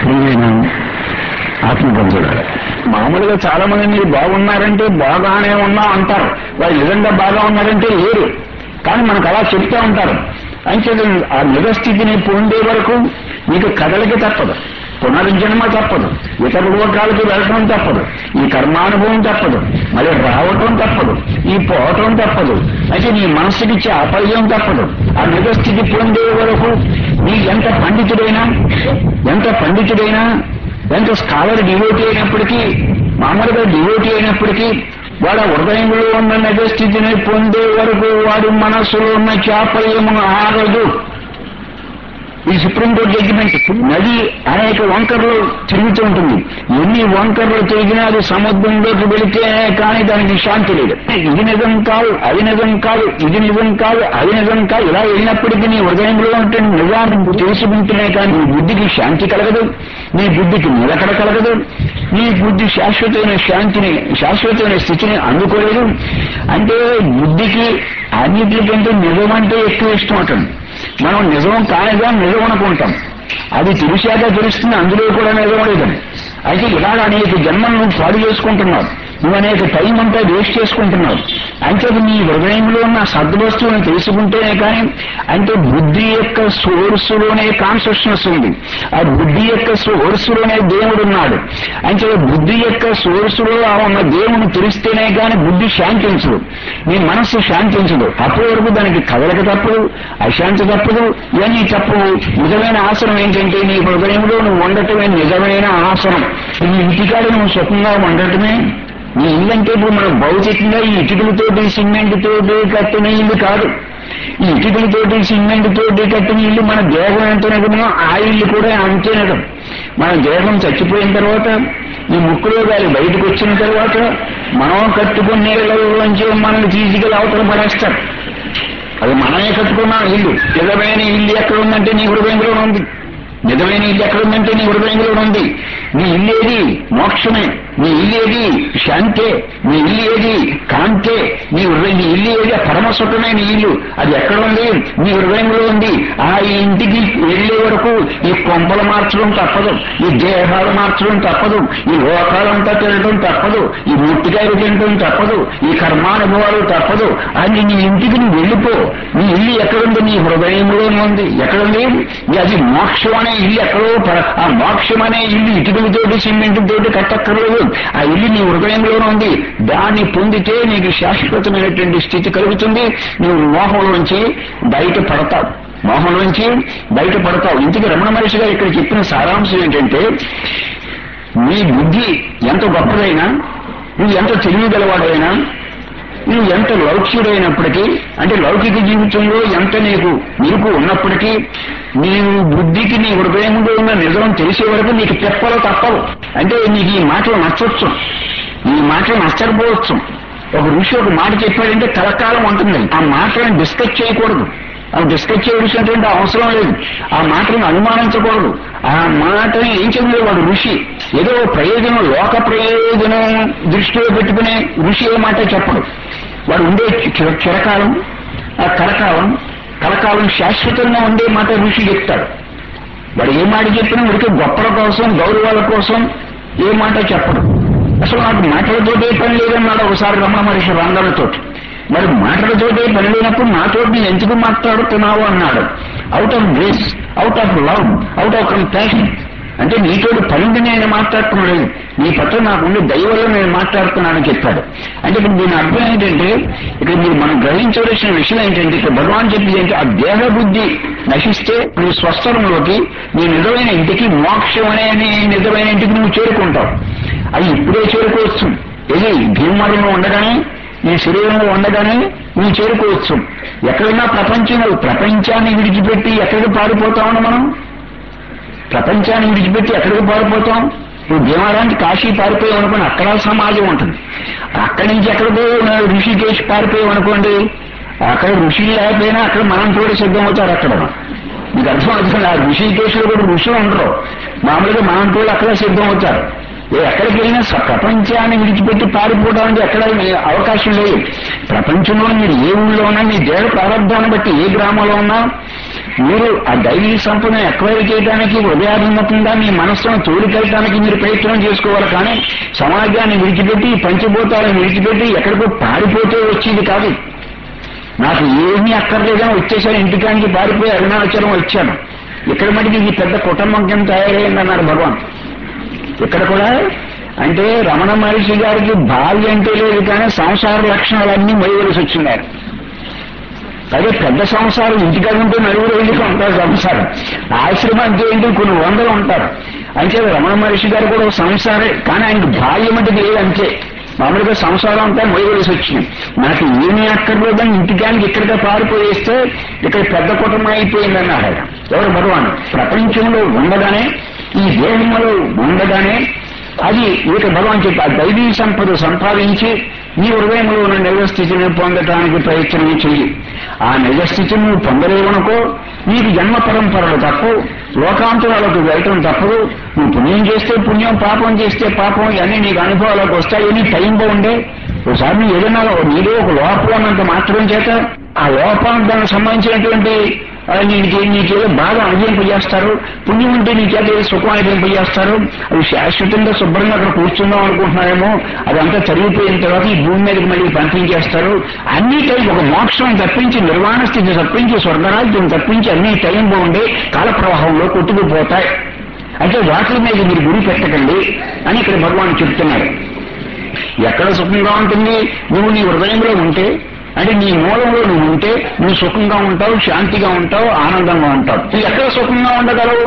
ప్రియమైన ఆత్మబంధువులారా మామూలుగా చాలా మంది మీరు బాగున్నారంటే బాగానే ఉన్నాం అంటారు వాళ్ళు నిజంగా బాగా ఉన్నారంటే లేరు కానీ మనకు అలా చెప్తూ ఉంటారు అంటే ఆ నిజస్థితిని పొందే వరకు మీకు కదలిక తప్పదు పునర్జన్మ తప్పదు ఇతర లోకాలకు వెళ్ళటం తప్పదు ఈ కర్మానుభవం తప్పదు మళ్ళీ రావటం తప్పదు ఈ పోవటం తప్పదు అయితే నీ మనస్సుకి ఇచ్చే అపర్యం తప్పదు ఆ నిజస్థితి పొందే వరకు నీ ఎంత పండితుడైనా ఎంత పండితుడైనా ఎంత స్కాలర్ డివోటీ అయినప్పటికీ మామూలుగా డివోటీ అయినప్పటికీ వాడు ఆ హృదయంలో ఉన్న నిజస్థితిని పొందే వరకు వాడి మనస్సులో ఉన్న చాపల్యమును ఆగదు ఈ సుప్రీంకోర్టు జడ్జిమెంట్ నది అనేక వంకర్లు తిరుగుతూ ఉంటుంది ఎన్ని వంకర్లు తిరిగినా అది సముద్రంలోకి వెళితే కానీ దానికి శాంతి లేదు ఇది నిజం కాదు అది నిజం కాదు ఇది నిజం కాదు అది నిజం కాదు ఇలా వెళ్ళినప్పటికీ నీ హృదయంలో ఉంటే నిజాన్ని తెలుసుకుంటేనే కానీ నీ బుద్ధికి శాంతి కలగదు నీ బుద్ధికి నిలకడ కలగదు నీ బుద్ధి శాశ్వతమైన శాంతిని శాశ్వతమైన స్థితిని అందుకోలేదు అంటే బుద్ధికి అన్నిటికంటే నిజం అంటే ఎక్కువ ఇష్టం ఉంటుంది మనం నిజం కానిగా నిజం అనుకుంటాం అది తెలిసాక తెలుస్తుంది అందులో కూడా నిజం లేదని అయితే ఇలాగ అనేక జన్మలు నువ్వు పాడు చేసుకుంటున్నావు నువ్వు అనేక టైం అంతా వేస్ట్ చేసుకుంటున్నావు అంటే నీ హృదయంలో ఉన్న సద్వస్తువుని తెలుసుకుంటేనే కానీ అంటే బుద్ధి యొక్క సోర్సులోనే కాన్షియస్నెస్ ఉంది ఆ బుద్ధి యొక్క సోర్సులోనే దేవుడు ఉన్నాడు అంటే బుద్ధి యొక్క సోర్సులో ఆ ఉన్న దేవుని తెలిస్తేనే కానీ బుద్ధి శాంతించదు నీ మనస్సు శాంతించదు అప్పటి వరకు దానికి కదలక తప్పదు అశాంతి తప్పదు ఇవన్నీ తప్పవు నిజమైన ఆసనం ఏంటంటే నీ హృదయంలో నువ్వు ఉండటమే నిజమైన ఆసనం నీ ఇంటికాడ నువ్వు సుఖంగా ఉండటమే నీ ఇల్లు అంటే ఇప్పుడు మనం భౌతికంగా ఈ ఇటుకలతోటి సిమెంట్ తోటి కట్టిన ఇల్లు కాదు ఈ ఇటుకలతోటి సిమెంట్ తోటి కట్టిన ఇల్లు మన దేహం ఎంత నిజమో ఆ ఇల్లు కూడా అంతే నిజం మన దేహం చచ్చిపోయిన తర్వాత ఈ ముక్కులో గాలి బయటకు వచ్చిన తర్వాత మనం కట్టుకున్న నీళ్ళలోంచి మనల్ని తీసుకెళ్ళి అవతల పడేస్తారు అది మనమే కట్టుకున్నాం ఇల్లు నిజమైన ఇల్లు ఎక్కడ ఉందంటే నీ హృదయంలో ఉంది నిజమైన ఇల్లు ఎక్కడ ఉందంటే నీ హృదయంలో ఉంది నీ ఇల్లు ఏది మోక్షమే నీ ఇల్లు ఏది శాంతే నీ ఇల్లు ఏది కాంతే నీ హృదయం నీ ఇల్లు ఏది ఆ పరమ సుఖమే నీ ఇల్లు అది ఎక్కడ ఉంది నీ హృదయంలో ఉంది ఆ ఇంటికి వెళ్లే వరకు ఈ కొంపలు మార్చడం తప్పదు ఈ దేహాలు మార్చడం తప్పదు ఈ లోకాలంతా తినడం తప్పదు ఈ ముట్టికాయలు తినడం తప్పదు ఈ కర్మానుభవాలు తప్పదు అని నీ ఇంటికి నువ్వు వెళ్ళిపో నీ ఇల్లు ఎక్కడుంది నీ హృదయంలోనే ఉంది ఎక్కడుంది అది మోక్షం అనే ఇల్లు ఎక్కడో ప- ఆ మోక్షం అనే ఇల్లు ఇటుకలతోటి సిమెంట్ తోటి కట్టక్కర్లేదు ఆ ఇల్లు నీ హృదయంలోనే ఉంది దాన్ని పొందితే నీకు శాశ్వతమైనటువంటి స్థితి కలుగుతుంది నువ్వు మోహంలోంచి బయట పడతావు మోహంలోంచి బయట పడతావు ఇంటికి రమణ మహర్షి గారు ఇక్కడ చెప్పిన సారాంశం ఏంటంటే నీ బుద్ధి ఎంత గొప్పదైనా నువ్వు ఎంత తెలియగలవాడైనా నువ్వు ఎంత లౌక్యుడైనప్పటికీ అంటే లౌకిక జీవితంలో ఎంత నీకు నీకు ఉన్నప్పటికీ నీవు బుద్ధికి నీ హృదయంలో ఉన్న నిజం తెలిసే వరకు నీకు తెప్పలు తప్పవు అంటే నీకు ఈ మాటలు నచ్చొచ్చు ఈ మాటలు నచ్చకపోవచ్చు ఒక ఋషి ఒక మాట చెప్పాడంటే కలకాలం ఉంటుంది ఆ మాటలను డిస్కస్ చేయకూడదు అవి డిస్కస్ చేయవలసినటువంటి అవసరం లేదు ఆ మాటలను అనుమానించకూడదు ఆ మాటని ఏం చెందిన వాడు ఋషి ఏదో ప్రయోజనం లోక ప్రయోజనం దృష్టిలో పెట్టుకునే ఋషి ఏ మాట చెప్పడు వాడు ఉండే చిర- చిరకాలం ఆ కలకాలం కలకాలం శాశ్వతంగా ఉండే మాట ఋషి చెప్తాడు వాడు ఏ మాట చెప్పినా ఉడికి గొప్పల కోసం గౌరవాల కోసం ఏ మాట చెప్పడు అసలు నాకు మాటలతోటే పని లేదన్నాడు ఒకసారి రమణ మహర్షి రంగాలతోటి మరి మాటలతోటే పని లేనప్పుడు నాతో నేను ఎందుకు మాట్లాడుతున్నావు అన్నాడు out of grace out of love out of compassion అంటే నీతో పనింది నేను మాట్లాడటం లేదు నీ పట్ల నాకుండే దయ వల్ల నేను మాట్లాడుతున్నానని చెప్పాడు అంటే ఇప్పుడు దీని అర్థం ఏంటంటే ఇక్కడ మీరు మనం గ్రహించవలసిన విషయం ఏంటంటే ఇక్కడ భగవాన్ చెప్పింది ఏంటి ఆ దేహ బుద్ధి నశిస్తే నీ స్వస్థలంలోకి నీ నిజమైన ఇంటికి మోక్షం అనే నీ నిజమైన ఇంటికి నువ్వు చేరుకుంటావు అది ఇప్పుడే చేరుకోవచ్చు ఇది భీమవరంలో ఉండగానే నీ శరీరంలో ఉండగానే నువ్వు చేరుకోవచ్చు ఎక్కడైనా ప్రపంచంలో ప్రపంచాన్ని విడిచిపెట్టి ఎక్కడికి పారిపోతామని మనం ప్రపంచాన్ని విడిచిపెట్టి ఎక్కడికి పారిపోతాం నువ్వు భీమారానికి కాశీ పారిపోయావు అనుకోండి అక్కడ సమాజం ఉంటుంది అక్కడి నుంచి ఎక్కడికో ఋషికేశ్ పారిపోయావు అనుకోండి అక్కడ ఋషి లేకపోయినా అక్కడ మనం కూడా సిద్ధమవుతారు అక్కడ మీకు అర్థం అవుతుంది ఆ ఋషికేశ్లో కూడా ఋషులు ఉండరు మామూలుగా మనం కూడా అక్కడ సిద్ధమవుతారు ఏ ఎక్కడికి వెళ్ళినా స- ప్రపంచాన్ని విడిచిపెట్టి పారిపోవడానికి ఎక్కడ అవకాశం లేదు ప్రపంచంలో మీరు ఏ ఊళ్ళో ఉన్నా మీ దేవ ప్రారంభాన్ని బట్టి ఏ గ్రామంలో ఉన్నా మీరు ఆ దైవీ సంపదను ఎక్వైర్ చేయడానికి హృదయాభిముఖంగా మీ మనస్సును తోలికెళ్ళడానికి మీరు ప్రయత్నం చేసుకోవాలి కానీ సమాజాన్ని విడిచిపెట్టి పంచభూతాలను విడిచిపెట్టి ఎక్కడికో పారిపోతే వచ్చేది కాదు నాకు ఏమీ అక్కర్లేదని వచ్చేసాను ఇంటికానికి పారిపోయి అరుణాచలం వచ్చాను ఇక్కడ మటుకు ఇది పెద్ద కుటుంబం కింద తయారైందన్నారు భగవాన్ ఇక్కడ కూడా అంటే రమణ మహర్షి గారికి భార్య అంటే లేదు కానీ సంసార లక్షణాలన్నీ మొయ్యవలసి వచ్చినారు అదే పెద్ద సంసారం ఇంటికాడ ఉంటే నలుగురు వెళ్ళి ఉంటారు సంసారం ఆశ్రమం అంటే ఏంటి కొన్ని వందలు ఉంటారు అంటే రమణ మహర్షి గారు కూడా ఒక సంసారే కానీ ఆయనకు భార్య మటుకు లేదు అంతే మామూలుగా సంసారం అంతా మొయ్యవలసి వచ్చింది నాకు ఏమీ అక్కర్లేదని ఇంటికానికి ఇక్కడికే పారిపోయేస్తే ఇక్కడ పెద్ద కుటుంబం అయిపోయిందన్నారు ఆయన ఎవరు భగవాన్ ప్రపంచంలో ఉండగానే ఈ దేహంలో ఉండగానే అది ఇక భగవాన్ చెప్పి ఆ దైవీ సంపద సంపాదించి నీ హృదయంలో ఉన్న నిజ స్థితిని పొందటానికి ప్రయత్నం చెయ్యి ఆ నిజ స్థితిని నువ్వు పొందలేవనుకో నీకు జన్మ పరంపరలు తప్పు లోకాంతరాలకు వెళ్ళటం తప్పదు నువ్వు పుణ్యం చేస్తే పుణ్యం పాపం చేస్తే పాపం ఇవన్నీ నీకు అనుభవాలకు వస్తాయని టైం బాగుండే ఒకసారి నువ్వు ఏదైనా నీలో ఒక లోపం ఉన్నంత మాత్రం చేత ఆ లోపానికి దానికి సంబంధించినటువంటి ఆ, నీకు నీకేదో బాగా అనుభవింపజేస్తారు పుణ్యం ఉంటే నీకేదో ఏదో సుఖం అనుభవింపజేస్తారు అది శాశ్వతంగా శుభ్రంగా అక్కడ కూర్చుందాం అనుకుంటున్నారేమో అదంతా చదివిపోయిన తర్వాత ఈ భూమి మీదకి మళ్ళీ పంపించేస్తారు అన్ని టైం ఒక మోక్షం తప్పించి నిర్వాణ స్థితి తప్పించి స్వర్గరాజ్యం తప్పించి అన్ని టైం బాగుండే కాల ప్రవాహంలో కొట్టుకుపోతాయి అయితే వాటి మీద మీరు గురి పెట్టకండి అని ఇక్కడ భగవాన్ చెప్తున్నారు ఎక్కడ సుఖంగా ఉంటుంది నువ్వు నీ హృదయంలో ఉంటే అంటే నీ మూలంలో నువ్వు ఉంటే నువ్వు సుఖంగా ఉంటావు శాంతిగా ఉంటావు ఆనందంగా ఉంటావు నువ్వు ఎక్కడ సుఖంగా ఉండగలవు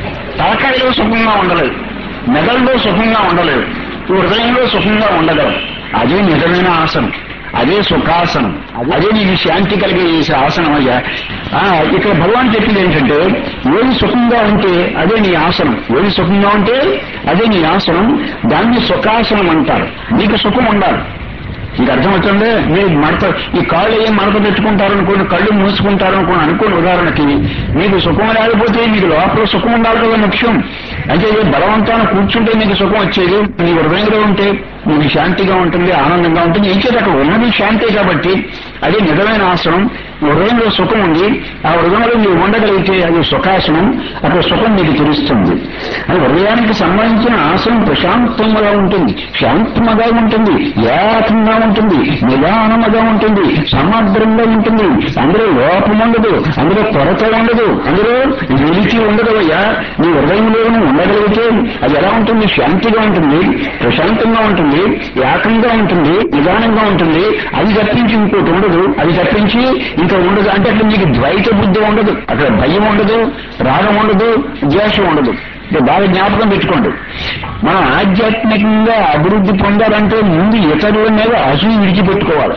తలకాయలో సుఖంగా ఉండలేవు మెదడులో సుఖంగా ఉండలేవు నువ్వు హృదయంలో సుఖంగా ఉండగలవు అదే నిజమైన ఆసనం అదే సుఖాసనం అదే నీకు శాంతి కలిగే చేసే ఆసనం అయ్యా ఆ, ఇక్కడ భగవాన్ చెప్పింది ఏంటంటే ఏది సుఖంగా ఉంటే అదే నీ ఆసనం ఏది సుఖంగా ఉంటే అదే నీ ఆసనం దాన్ని సుఖాసనం అంటారు నీకు సుఖం ఉండాలి మీకు అర్థమవుతుంది మీరు మడత ఈ కాళ్ళు ఏం మడత పెట్టుకుంటారు అనుకోండి కళ్ళు మూసుకుంటారు అనుకోండి అనుకోండి ఉదాహరణకి మీకు సుఖం లేకపోతే మీకు లోపల సుఖం ఉండాలి కదా ముఖ్యం అంటే ఇది బలవంతాన కూర్చుంటే మీకు సుఖం వచ్చేది మీ హృదయంలో ఉంటే మీకు శాంతిగా ఉంటుంది ఆనందంగా ఉంటుంది ఏం చేత అక్కడ ఉన్నది శాంతే కాబట్టి అదే నిజమైన ఆసనం హృదయంలో సుఖం ఉంది ఆ హృదయంలో మీరు ఉండగలిగితే అది సుఖాసనం అక్కడ సుఖం మీకు తెలుస్తుంది అది హృదయానికి సంబంధించిన ఆసనం ప్రశాంతంగా ఉంటుంది శాంతముగా ఉంటుంది ఏకంగా ఉంటుంది నిదానముగా ఉంటుంది సమగ్రంగా ఉంటుంది అందులో లోపం ఉండదు అందులో కొరత ఉండదు అందులో వెలికి ఉండదు అయ్యా నీ హృదయంలో నువ్వు ఉండగలిగితే అది ఎలా ఉంటుంది శాంతిగా ఉంటుంది ప్రశాంతంగా ఉంటుంది ఏకంగా ఉంటుంది నిదానంగా ఉంటుంది అది తప్పించి ఇంకోటి ఉండదు అది తప్పించి ఇంకా ఉండదు అంటే అక్కడ నీకు ద్వైత బుద్ధి ఉండదు అక్కడ భయం ఉండదు రాగం ఉండదు ద్వేషం ఉండదు ఇది బాగా జ్ఞాపకం పెట్టుకోండి మనం ఆధ్యాత్మికంగా అభివృద్ధి పొందాలంటే ముందు ఇతరుల మీద అసలు విడిచిపెట్టుకోవాలి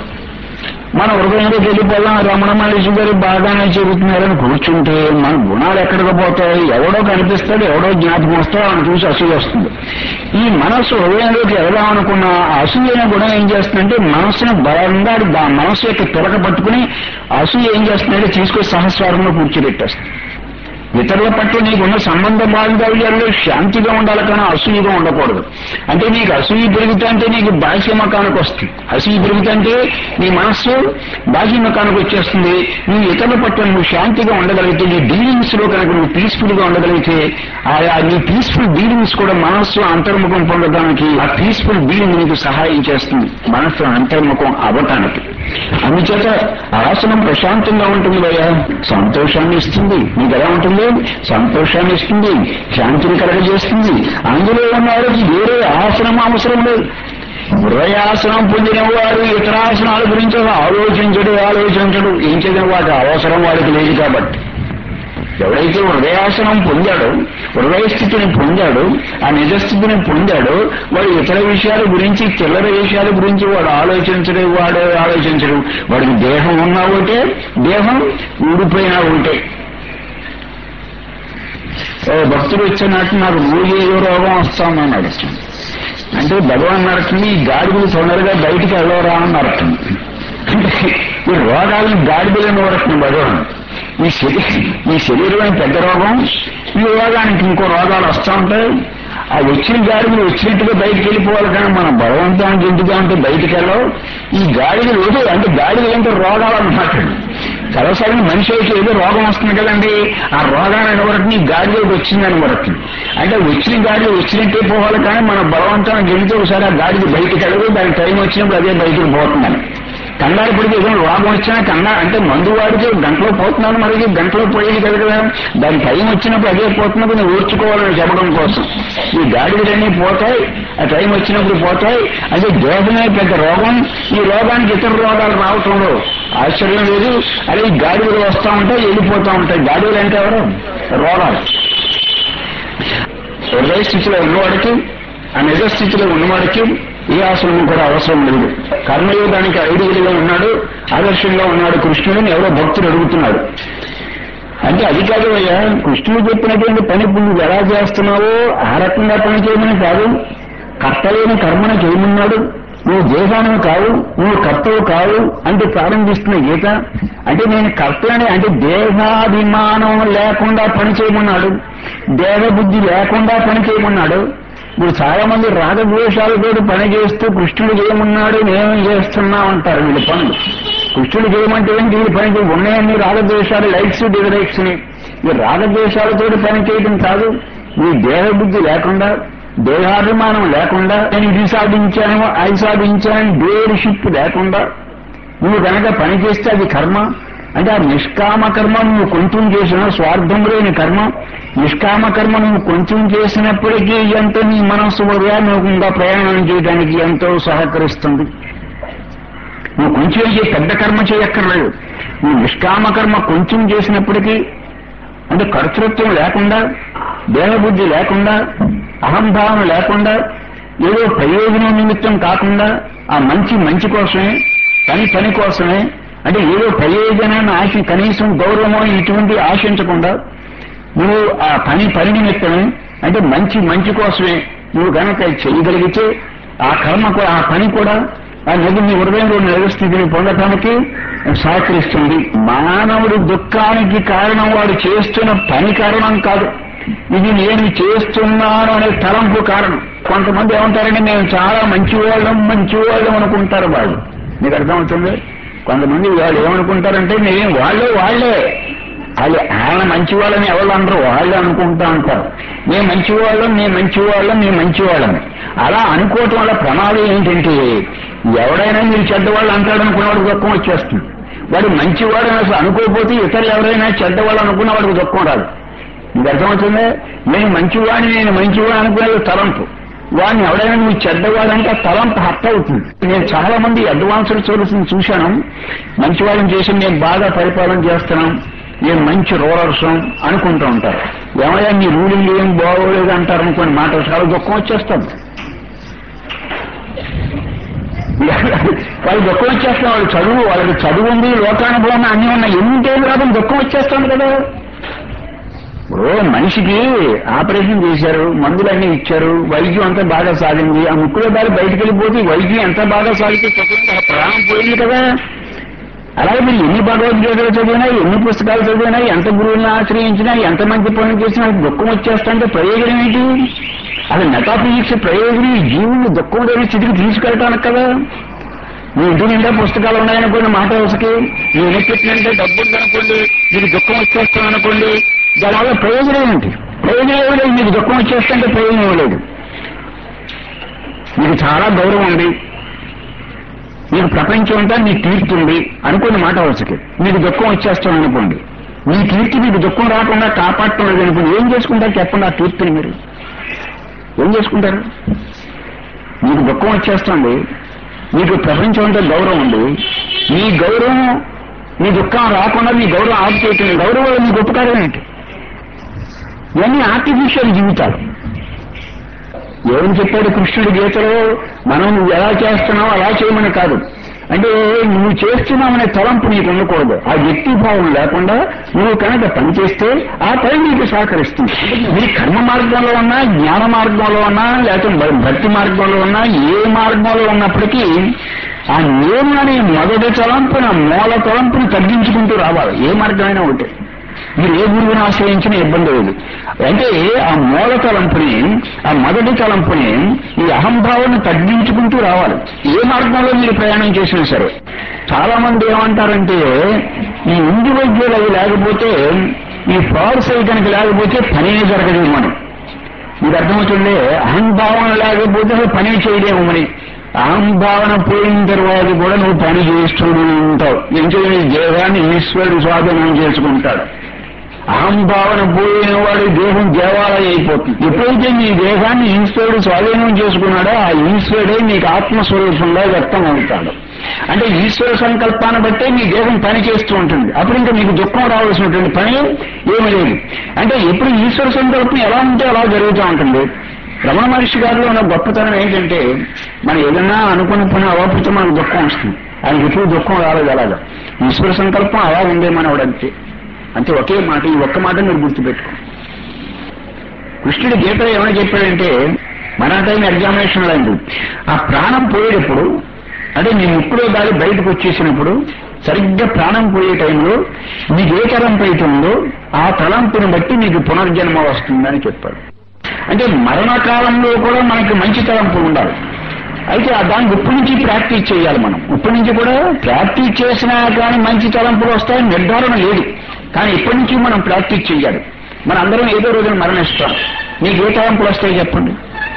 మన హృదయంలోకి వెళ్ళిపోదాం రమణ మహర్షి గారు బాగానే చెబుతున్నారని కూర్చుంటే మన గుణాలు ఎక్కడికి పోతాయి ఎవడో కనిపిస్తాడు ఎవడో జ్ఞాపకం వస్తాడో అని చూసి అసూయ వస్తుంది ఈ మనస్సు హృదయంలోకి వెళదాం అనుకున్న ఆ అసూయ గుణం ఏం చేస్తుందంటే మనస్సును బలంగా దా మనస్సు యొక్క తిరగ పట్టుకుని ఆ అసూయ ఏం చేస్తుందంటే తీసుకొచ్చి సహస్వారంలో కూర్చోబెట్టేస్తుంది ఇతరుల పట్ల నీకున్న సంబంధ బాంధవ్యాల్లో శాంతిగా ఉండాలి కానీ అసూయగా ఉండకూడదు అంటే నీకు అసూయ పెరుగుతుంటే నీకు బాహ్యమకానికి వస్తుంది అసూయ పెరుగుతుంటే నీ మనస్సు బాహ్యమకానికి వచ్చేస్తుంది నువ్వు ఇతరుల పట్ల నువ్వు శాంతిగా ఉండగలిగితే నీ డీలింగ్స్ లో కనుక నువ్వు పీస్ఫుల్ గా ఉండగలిగితే ఆ ఆ నీ పీస్ఫుల్ డీలింగ్స్ కూడా మనస్సు అంతర్ముఖం పొందడానికి ఆ పీస్ఫుల్ డీలింగ్ నీకు సహాయం చేస్తుంది మనస్సు అంతర్ముఖం అవ్వటానికి అందుచేత ఆసనం ప్రశాంతంగా ఉంటుంది భయ్యా సంతోషాన్ని ఇస్తుంది నీకు ఎలా ఉంటుంది సంతోషాన్ని ఇస్తుంది శాంతిని కలగజేస్తుంది అందులో ఉన్న వారికి వేరే ఆసనం అవసరం లేదు హృదయాసనం పొందిన వారు ఇతర ఆసనాల గురించి ఆలోచించడు ఆలోచించడు ఏం చేయడం వాటి అవసరం వాడికి లేదు కాబట్టి ఎవడైతే హృదయాసనం పొందాడో హృదయ స్థితిని పొందాడో ఆ నిజస్థితిని పొందాడో వాడు ఇతర విషయాల గురించి చిల్లర విషయాల గురించి వాడు ఆలోచించడు వాడు ఆలోచించడు వాడికి దేహం ఉన్నా ఒకటే దేహం ఊడిపోయినా ఒకటే ఓ భక్తుడు వచ్చినట్టు నాకు రోజు ఏదో రోగం వస్తామన్నాడు అంటే భగవాన్ నరకండి ఈ గాడిదలు తొందరగా బయటికి వెళ్ళవరా అని నరకం అంటే ఈ రోగాలను గాడిదలను నరకం భగవాన్ ఈ శరీరం ఈ శరీరమైన పెద్ద రోగం ఈ రోగానికి ఇంకో రోగాలు వస్తూ ఉంటాయి ఆ వచ్చిన గాడిదలు వచ్చినట్టుగా బయటికి వెళ్ళిపోవాలి కానీ మన బలవంతానికి ఎందుకు అంటే బయటికి వెళ్ళవు ఈ గాడిదలు ఏదో అంటే గాడిదలు అంటే రోగాలు అన్నమాట సర్వసాధారణ మనిషి అయితే ఏదో రోగం వస్తుంది కదండి ఆ రోగాన్ని వరకు నీ గాడిలోకి వచ్చిందని వరకు అంటే వచ్చిన గాడి వచ్చినట్టే పోవాలి కానీ మన బలవంతం గెలిచి ఒకసారి ఆ గాడికి బయటికి వెళ్ళదు దాని టైం వచ్చినప్పుడు అదే బయటకు పోతుందని కంగారు పడితే ఏదో రోగం వచ్చినా కంగారు అంటే మందు వాడితే గంటలో పోతున్నాను మరి గంటలో పోయేది కదా కదా దాని టైం వచ్చినప్పుడు అదే పోతున్నప్పుడు నువ్వు ఓర్చుకోవాలని చెప్పడం కోసం ఈ గాడిదలన్నీ పోతాయి ఆ టైం వచ్చినప్పుడు పోతాయి అంటే దేహమే పెద్ద రోగం ఈ రోగానికి ఇతర రోగాలు రావటంలో ఆశ్చర్యం లేదు అదే ఈ గాడిదలు వస్తూ ఉంటాయి వెళ్ళిపోతూ ఉంటాయి గాడిదలు అంటే ఎవరు రోగాలు హృదయ స్థితిలో ఉన్నవాడికి ఆ నిజ స్థితిలో ఉన్నవాడికి ఏ ఆశ్రమం కూడా అవసరం లేదు కర్మయోగానికి ఐడియల్గా ఉన్నాడు ఆదర్శంగా ఉన్నాడు కృష్ణుడిని ఎవరో భక్తుడు అడుగుతున్నాడు అంటే అది కాదు అయ్యా కృష్ణుడు చెప్పినటువంటి పని ఇప్పుడు నువ్వు ఎలా చేస్తున్నావో ఆ రకంగా పని చేయమని కాదు కర్తలేని కర్మను చేయమన్నాడు నువ్వు దేశానికి కావు నువ్వు కర్తవు కావు అంటే ప్రారంభిస్తున్న గీత అంటే నేను కర్తని అంటే దేహాభిమానం లేకుండా పని చేయమన్నాడు దేహబుద్ధి లేకుండా పని చేయమన్నాడు ఇప్పుడు చాలా మంది రాగద్వేషాలతో పని చేస్తూ కృష్ణుడు చేయమన్నాడు నేను చేస్తున్నా అంటారు వీళ్ళు పనులు కృష్ణుడు చేయమంటే ఏంటి వీళ్ళు పని చేయ ఉన్నాయన్ని రాగద్వేషాలు లైక్స్ డిజలైక్స్ ని ఈ రాగద్వేషాలతో పని చేయడం కాదు ఈ దేహబుద్ధి లేకుండా దేహాభిమానం లేకుండా నేను ఇది సాధించాను అది సాధించాను డేర్షిప్ లేకుండా నువ్వు కనుక పని చేస్తే అది కర్మ అంటే ఆ నిష్కామ కర్మ నువ్వు కొంచెం చేసిన స్వార్థం లేని కర్మ నిష్కామ కర్మ నువ్వు కొంచెం చేసినప్పటికీ ఎంతో నీ మనస్సు హృదయాత్మకంగా ప్రయాణం చేయడానికి ఎంతో సహకరిస్తుంది నువ్వు కొంచెం చేసి పెద్ద కర్మ చేయక్కర్లేదు నువ్వు నిష్కామ కర్మ కొంచెం చేసినప్పటికీ అంటే కర్తృత్వం లేకుండా దేహబుద్ధి లేకుండా అహంభావం లేకుండా ఏదో ప్రయోజనం నిమిత్తం కాకుండా ఆ మంచి మంచి కోసమే పని పని కోసమే అంటే ఏదో ప్రయోజనాన్ని ఆశ కనీసం గౌరవమో ఇటువంటి ఆశించకుండా నువ్వు ఆ పని పని నిమిత్తమే అంటే మంచి మంచి కోసమే నువ్వు కనుక చేయగలిగితే ఆ కర్మ కూడా ఆ పని కూడా ఆ నది నీ హృదయంలో నిలస్థితిని పొందటానికి సహకరిస్తుంది మానవుడి దుఃఖానికి కారణం వాడు చేస్తున్న పని కారణం కాదు ఇది నేను చేస్తున్నాను అనే తలంపు కారణం కొంతమంది ఏమంటారంటే నేను చాలా మంచివాళ్ళం మంచివాళ్ళం అనుకుంటారు వాళ్ళు మీకు అర్థమవుతుంది కొంతమంది వాళ్ళు ఏమనుకుంటారంటే నేను వాళ్ళే వాళ్ళే వాళ్ళు ఆయన మంచివాళ్ళని ఎవరు అనరు వాళ్ళే అనుకుంటా ఉంటారు నేను మంచివాళ్ళం నేను మంచివాళ్ళం నేను మంచివాళ్ళని అలా అనుకోవటం వల్ల ప్రమాదం ఏంటంటే ఎవడైనా మీరు చెడ్డవాళ్ళు అంటాడు అనుకున్నవాడికి దుఃఖం వచ్చేస్తుంది వాడు మంచివాడు అని అసలు అనుకోకపోతే ఇతరులు ఎవరైనా చెడ్డవాళ్ళు అనుకున్న వాడికి దుఃఖం రాదు మీకు అర్థమవుతుందే నేను మంచివాడిని నేను మంచివాడు అనుకునేది తలంపు వాడిని ఎవడైనా నువ్వు చెడ్డవాడంటే ఆ తలంపు హర్ట్ అవుతుంది నేను చాలా మంది అడ్వాన్స్డ్ సోర్సెస్ చూశాను మంచివాళ్ళని చేసి నేను బాగా పరిపాలన చేస్తున్నాం నేను మంచి రూలర్స్ అనుకుంటూ ఉంటారు ఏమయ్యా నీ రూలింగ్ ఏం బాగోలేదు అంటారు అనుకోండి మాట చాలా దుఃఖం వచ్చేస్తుంది వాళ్ళు దుఃఖం వచ్చేస్తాం వాళ్ళు చదువు వాళ్ళకి చదువు ఉంది లోకానుభవం అన్నీ ఉన్నాయి ఎన్నింటేం రాదు దుఃఖం వచ్చేస్తుంది కదా ఇప్పుడు మనిషికి ఆపరేషన్ చేశారు మందులన్నీ ఇచ్చారు వైద్యం అంతా బాగా సాగింది ఆ ముక్కులో దారి బయటికి వెళ్ళిపోతే వైద్యం ఎంత బాగా సాగితే చదివితే ఆ ప్రాణం పోయింది కదా అలాగే మీరు ఎన్ని భగవద్గీతలు చదివినా ఎన్ని పుస్తకాలు చదివినా ఎంత గురువుని ఆశ్రయించినా ఎంత మంచి పనులు చేసినా దుఃఖం వచ్చేస్తుంటే ప్రయోజనం ఏంటి అది మెటాఫిజిక్స్ ప్రయోజనం ఈ జీవుని దుఃఖం లేని స్థితికి తీసుకెళ్ళటానికి కదా మీ ఇంటి నిండా పుస్తకాలు ఉన్నాయనుకోండి మాట వసకి మీ ఎన్నికట్టినంటే డబ్బు ఉందనుకోండి మీకు దుఃఖం వచ్చేస్తాం అనుకోండి దానివల్ల ప్రయోజనం ఏంటి ప్రయోజనం ఏమీ లేదు మీకు దుఃఖం వచ్చేస్తుంటే ప్రయోజనం లేదు మీకు చాలా గౌరవం ఉంది మీకు ప్రపంచం అంతా మీ కీర్తి ఉంది అనుకోండి మాట వరుసకి మీకు దుఃఖం వచ్చేస్తాం అనుకోండి మీ కీర్తి మీకు దుఃఖం రాకుండా కాపాడటం లేదు అనుకోండి ఏం చేసుకుంటారు చెప్పండి ఆ కీర్తిని మీరు ఏం చేసుకుంటారు మీకు దుఃఖం వచ్చేస్తుంది మీకు ప్రపంచం అంటే గౌరవం ఉంది మీ గౌరవం మీ దుఃఖం రాకుండా మీ గౌరవం ఆపుచేయటం గౌరవం వల్ల మీకు ఉపకారం ఏంటి ఇవన్నీ ఆర్టిఫిషియల్ జీవితాలు ఏం చెప్పాడు కృష్ణుడి గీతలో మనం నువ్వు ఎలా చేస్తున్నావు అలా చేయమని కాదు అంటే నువ్వు చేస్తున్నావనే తలంపు నీకు ఉండకూడదు ఆ వ్యక్తి భావం లేకుండా నువ్వు కనుక పని చేస్తే ఆ పని నీకు సహకరిస్తుంది నీ కర్మ మార్గంలో ఉన్నా జ్ఞాన మార్గంలో ఉన్నా లేకపోతే భక్తి మార్గంలో ఉన్నా ఏ మార్గంలో ఉన్నప్పటికీ ఆ నేను అనే మొదటి తలంపున మూల తలంపుని తగ్గించుకుంటూ రావాలి ఏ మార్గమైనా ఒకటి మీరు ఏ గురువుని ఆశ్రయించినా ఇబ్బంది లేదు అంటే ఆ మూల తలంపుని ఆ మొదటి తలంపుని ఈ అహంభావాన్ని తగ్గించుకుంటూ రావాలి ఏ మార్గంలో మీరు ప్రయాణం చేసినా సరే చాలా మంది ఏమంటారంటే ఈ ఇండివిజువల్ అవి లేకపోతే ఈ ఫాల్స్ అవి కనుక లేకపోతే పనే జరగదు మనం మీకు అర్థమవుతుండే అహంభావన లేకపోతే అసలు పని చేయలేము మరి అహంభావన పోయిన తర్వాత కూడా నువ్వు పని చేస్తూ ఉంటావు ఎందుకంటే నీ దేహాన్ని ఈశ్వరుడు స్వాధీనం చేసుకుంటాడు అహంభావన పోయిన వాడి దేహం దేవాలయం అయిపోతుంది ఎప్పుడైతే నీ దేహాన్ని ఈశ్వరుడు స్వాధీనం చేసుకున్నాడో ఆ ఈశ్వరుడే నీకు ఆత్మస్వరూపంగా వ్యక్తం అవుతాడు అంటే ఈశ్వర సంకల్పాన్ని బట్టే నీ దేహం పని చేస్తూ ఉంటుంది అప్పుడు ఇంకా నీకు దుఃఖం రావాల్సినటువంటి పని ఏమీ లేదు అంటే ఎప్పుడు ఈశ్వర సంకల్పం ఎలా ఉంటే అలా జరుగుతూ ఉంటుంది రమణ మహర్షి గారిలో ఉన్న గొప్పతనం ఏంటంటే మనం ఏదన్నా అనుకున్న పని అవ్వకపోతే మనకు దుఃఖం వస్తుంది ఆయనకి ఎప్పుడు దుఃఖం రాలేదు అలాగా ఈశ్వర సంకల్పం అలా ఉందేమని అంతే అంతే ఒకే మాట ఈ ఒక్క మాట మీరు గుర్తుపెట్టుకో కృష్ణుడి గీతలో ఏమైనా చెప్పాడంటే మన టైం ఎగ్జామినేషన్ లాంటి ఆ ప్రాణం పోయేటప్పుడు అంటే నీ ముక్కులో గాలి బయటకు వచ్చేసినప్పుడు సరిగ్గా ప్రాణం పోయే టైంలో నీకు ఏ తలంపు అయితే ఉందో ఆ తలంపుని బట్టి నీకు పునర్జన్మ వస్తుందని చెప్పాడు అంటే మరణకాలంలో కూడా మనకి మంచి తలంపు ఉండాలి అయితే ఆ దానికి ఇప్పటి నుంచి ప్రాక్టీస్ చేయాలి మనం ఇప్పటి నుంచి కూడా ప్రాక్టీస్ చేసినా కానీ మంచి తలంపులు వస్తాయని నిర్ధారణ లేదు కానీ ఇప్పటి నుంచి మనం ప్రాక్టీస్ చేయాలి మన అందరం ఏదో రోజున మరణిస్తాం మీకు ఏ తలంపులు వస్తాయి చెప్పండి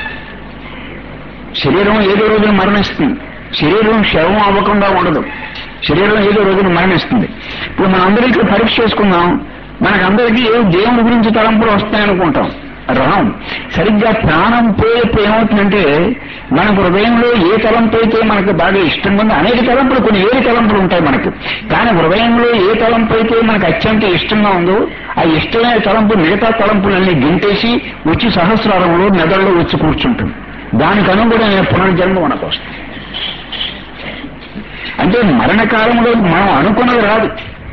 శరీరం ఏదో రోజున మరణిస్తుంది శరీరం శవం అవ్వకుండా ఉండదు శరీరం ఏదో రోజున మరణిస్తుంది ఇప్పుడు మనం అందరం ఇక్కడ పరీక్ష చేసుకుందాం మనకందరికీ ఏ దేవుని గురించి తలంపులు వస్తాయనుకుంటాం రాం సరిగ్గా ప్రాణం పోయేప్పుడు ఏమవుతుందంటే మన హృదయంలో ఏ తలంపు అయితే మనకు బాగా ఇష్టంగా ఉందో అనేక తలంపులు కొన్ని వేరే తలంపులు ఉంటాయి మనకు కానీ హృదయంలో ఏ తలంపు అయితే మనకు అత్యంత ఇష్టంగా ఉందో ఆ ఇష్టమైన తలంపు మిగతా తలంపులన్నీ గింటేసి వచ్చి సహస్రారంలో మెదడులో వచ్చి కూర్చుంటుంది దానికి అనుగుణమైన పునర్జన్మ మనకు వస్తుంది అంటే మరణకాలంలో మనం అనుకున్నది రాదు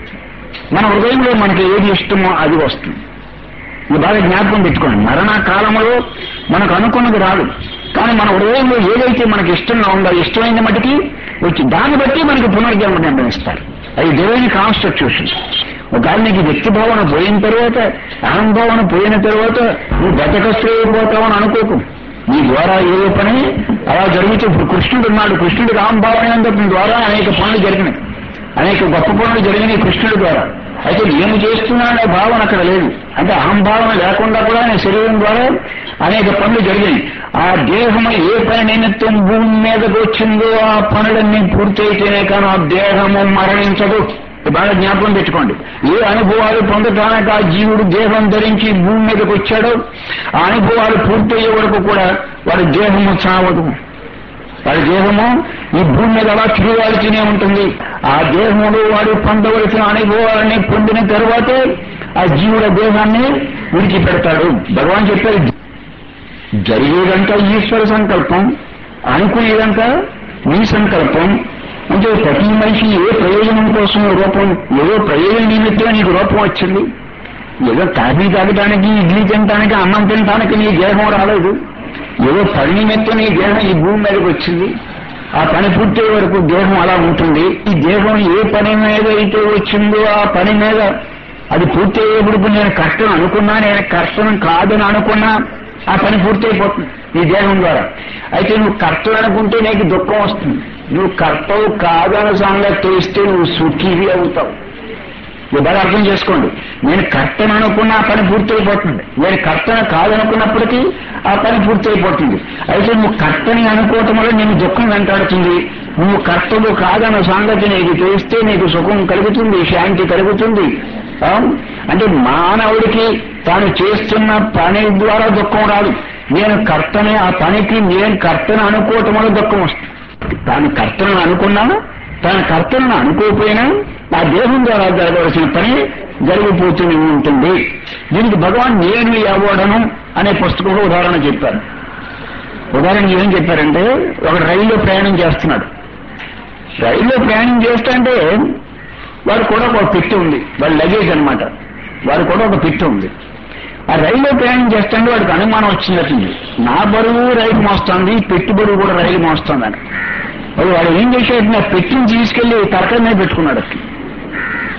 మన హృదయంలో మనకి ఏది ఇష్టమో అది వస్తుంది ఇది బాగా జ్ఞాపకం పెట్టుకోండి మరణ కాలంలో మనకు అనుకున్నది రాదు కానీ మన హృదయంలో ఏదైతే మనకి ఇష్టంగా ఉందో ఇష్టమైన మటుకి వచ్చి దాన్ని బట్టి మనకి పునర్జన్మ నిర్ణయిస్తారు అది దేవుని కాన్స్టిట్యూషన్ ఒకవేళ నీకు వ్యక్తి భావన పోయిన తర్వాత అహంభావన పోయిన తర్వాత నువ్వు బతకస్తూ అయిపోతావని అనుకోకు నీ ద్వారా ఏదో పని అలా జరుగుతూ ఇప్పుడు కృష్ణుడు ఉన్నాడు కృష్ణుడికి అహంభావన ద్వారా అనేక పనులు జరిగినాయి అనేక గొప్ప పనులు జరిగినాయి కృష్ణుడి ద్వారా అయితే నేను చేస్తున్నాననే భావన అక్కడ లేదు అంటే అహంభావన లేకుండా కూడా ఆయన శరీరం ద్వారా అనేక పనులు జరిగాయి ఆ దేహం ఏ పని నిమిత్తం భూమి మీదకి వచ్చిందో ఆ పనులన్నీ పూర్తయితేనే కానీ ఆ దేహము మరణించదు బాగా జ్ఞాపకం పెట్టుకోండి ఏ అనుభవాలు పొందటానికి ఆ జీవుడు దేహం ధరించి భూమి మీదకి వచ్చాడో ఆ అనుభవాలు పూర్తయ్యే వరకు కూడా వాడి దేహము చావదు వాడి దేహము ఈ భూమి మీద అలా తిరిగాడుతూనే ఉంటుంది ఆ దేహంలో వాడు పొందవలసిన అనుభవాలని పొందిన తర్వాతే ఆ జీవుల దేహాన్ని విడిచిపెడతాడు భగవాన్ చెప్పారు జరిగేదంతా ఈశ్వర సంకల్పం అనుకునేదంతా నీ సంకల్పం అంటే ప్రతి మనిషి ఏ ప్రయోజనం కోసం రూపం ఏదో ప్రయోజన నిమిత్తం నీకు రూపం వచ్చింది ఏదో కాఫీ తాగటానికి ఇడ్లీ తినటానికి అన్నం తినటానికి నీ దేహం రాలేదు ఏదో పని నిమిత్తం నీ దేహం ఈ భూమి మీదకి వచ్చింది ఆ పని పూర్తయ్యే వరకు దేహం అలా ఉంటుంది ఈ దేహం ఏ పని మీద అయితే వచ్చిందో ఆ పని మీద అది పూర్తయ్యేప్పుడు నేను కష్టం అనుకున్నా నేను కష్టం కాదని అనుకున్నా ఆ పని పూర్తయిపోతుంది నీ దేహం ద్వారా అయితే నువ్వు కర్తవు అనుకుంటే నీకు దుఃఖం వస్తుంది నువ్వు కర్తవు కాదని సంగతి తెలిస్తే నువ్వు సుఖీవి అవుతావు ఇది బాగా అర్థం చేసుకోండి నేను కర్తను అనుకున్న ఆ పని పూర్తయిపోతుంది నేను కర్తను కాదనుకున్నప్పటికీ ఆ పని పూర్తయిపోతుంది అయితే నువ్వు కర్తని అనుకోవటం వల్ల నేను దుఃఖం వెంటాడుతుంది నువ్వు కర్తవు కాదన్న సంగతి నీకు తెలిస్తే నీకు సుఖం కలుగుతుంది శాంతి కలుగుతుంది ఆ? అంటే మానవుడికి తాను చేస్తున్న పని ద్వారా దుఃఖం రాదు నేను కర్తనే ఆ పనికి నేను కర్తను అనుకోవటం వల్ల దుఃఖం వస్తుంది తాను కర్తను అనుకున్నా తాను కర్తను అనుకోకపోయినా ఆ దేహం ద్వారా జరగవలసిన పని జరిగిపోతూనే ఉంటుంది దీనికి భగవాన్ నేను ఎవడను అనే పుస్తకంలో ఉదాహరణ చెప్పారు ఉదాహరణ ఏం చెప్పారంటే ఒక రైల్లో ప్రయాణం చేస్తున్నాడు రైల్లో ప్రయాణం చేస్తుంటే వాడు కూడా ఒక పెట్టి ఉంది వాడి లగేజ్ అనమాట వాడు కూడా ఒక పెట్టి ఉంది ఆ రైల్లో ప్రయాణం చేస్తుంటే వాడికి అనుమానం వచ్చిందటండి నా బరువు రైలు మోస్తుంది పెట్టి బరువు కూడా రైలు మోస్తుందని వాడు వాడు ఏం చేశాడు నా పెట్టిని తీసుకెళ్లి తరకాయ మీద పెట్టుకున్నాడు అసలు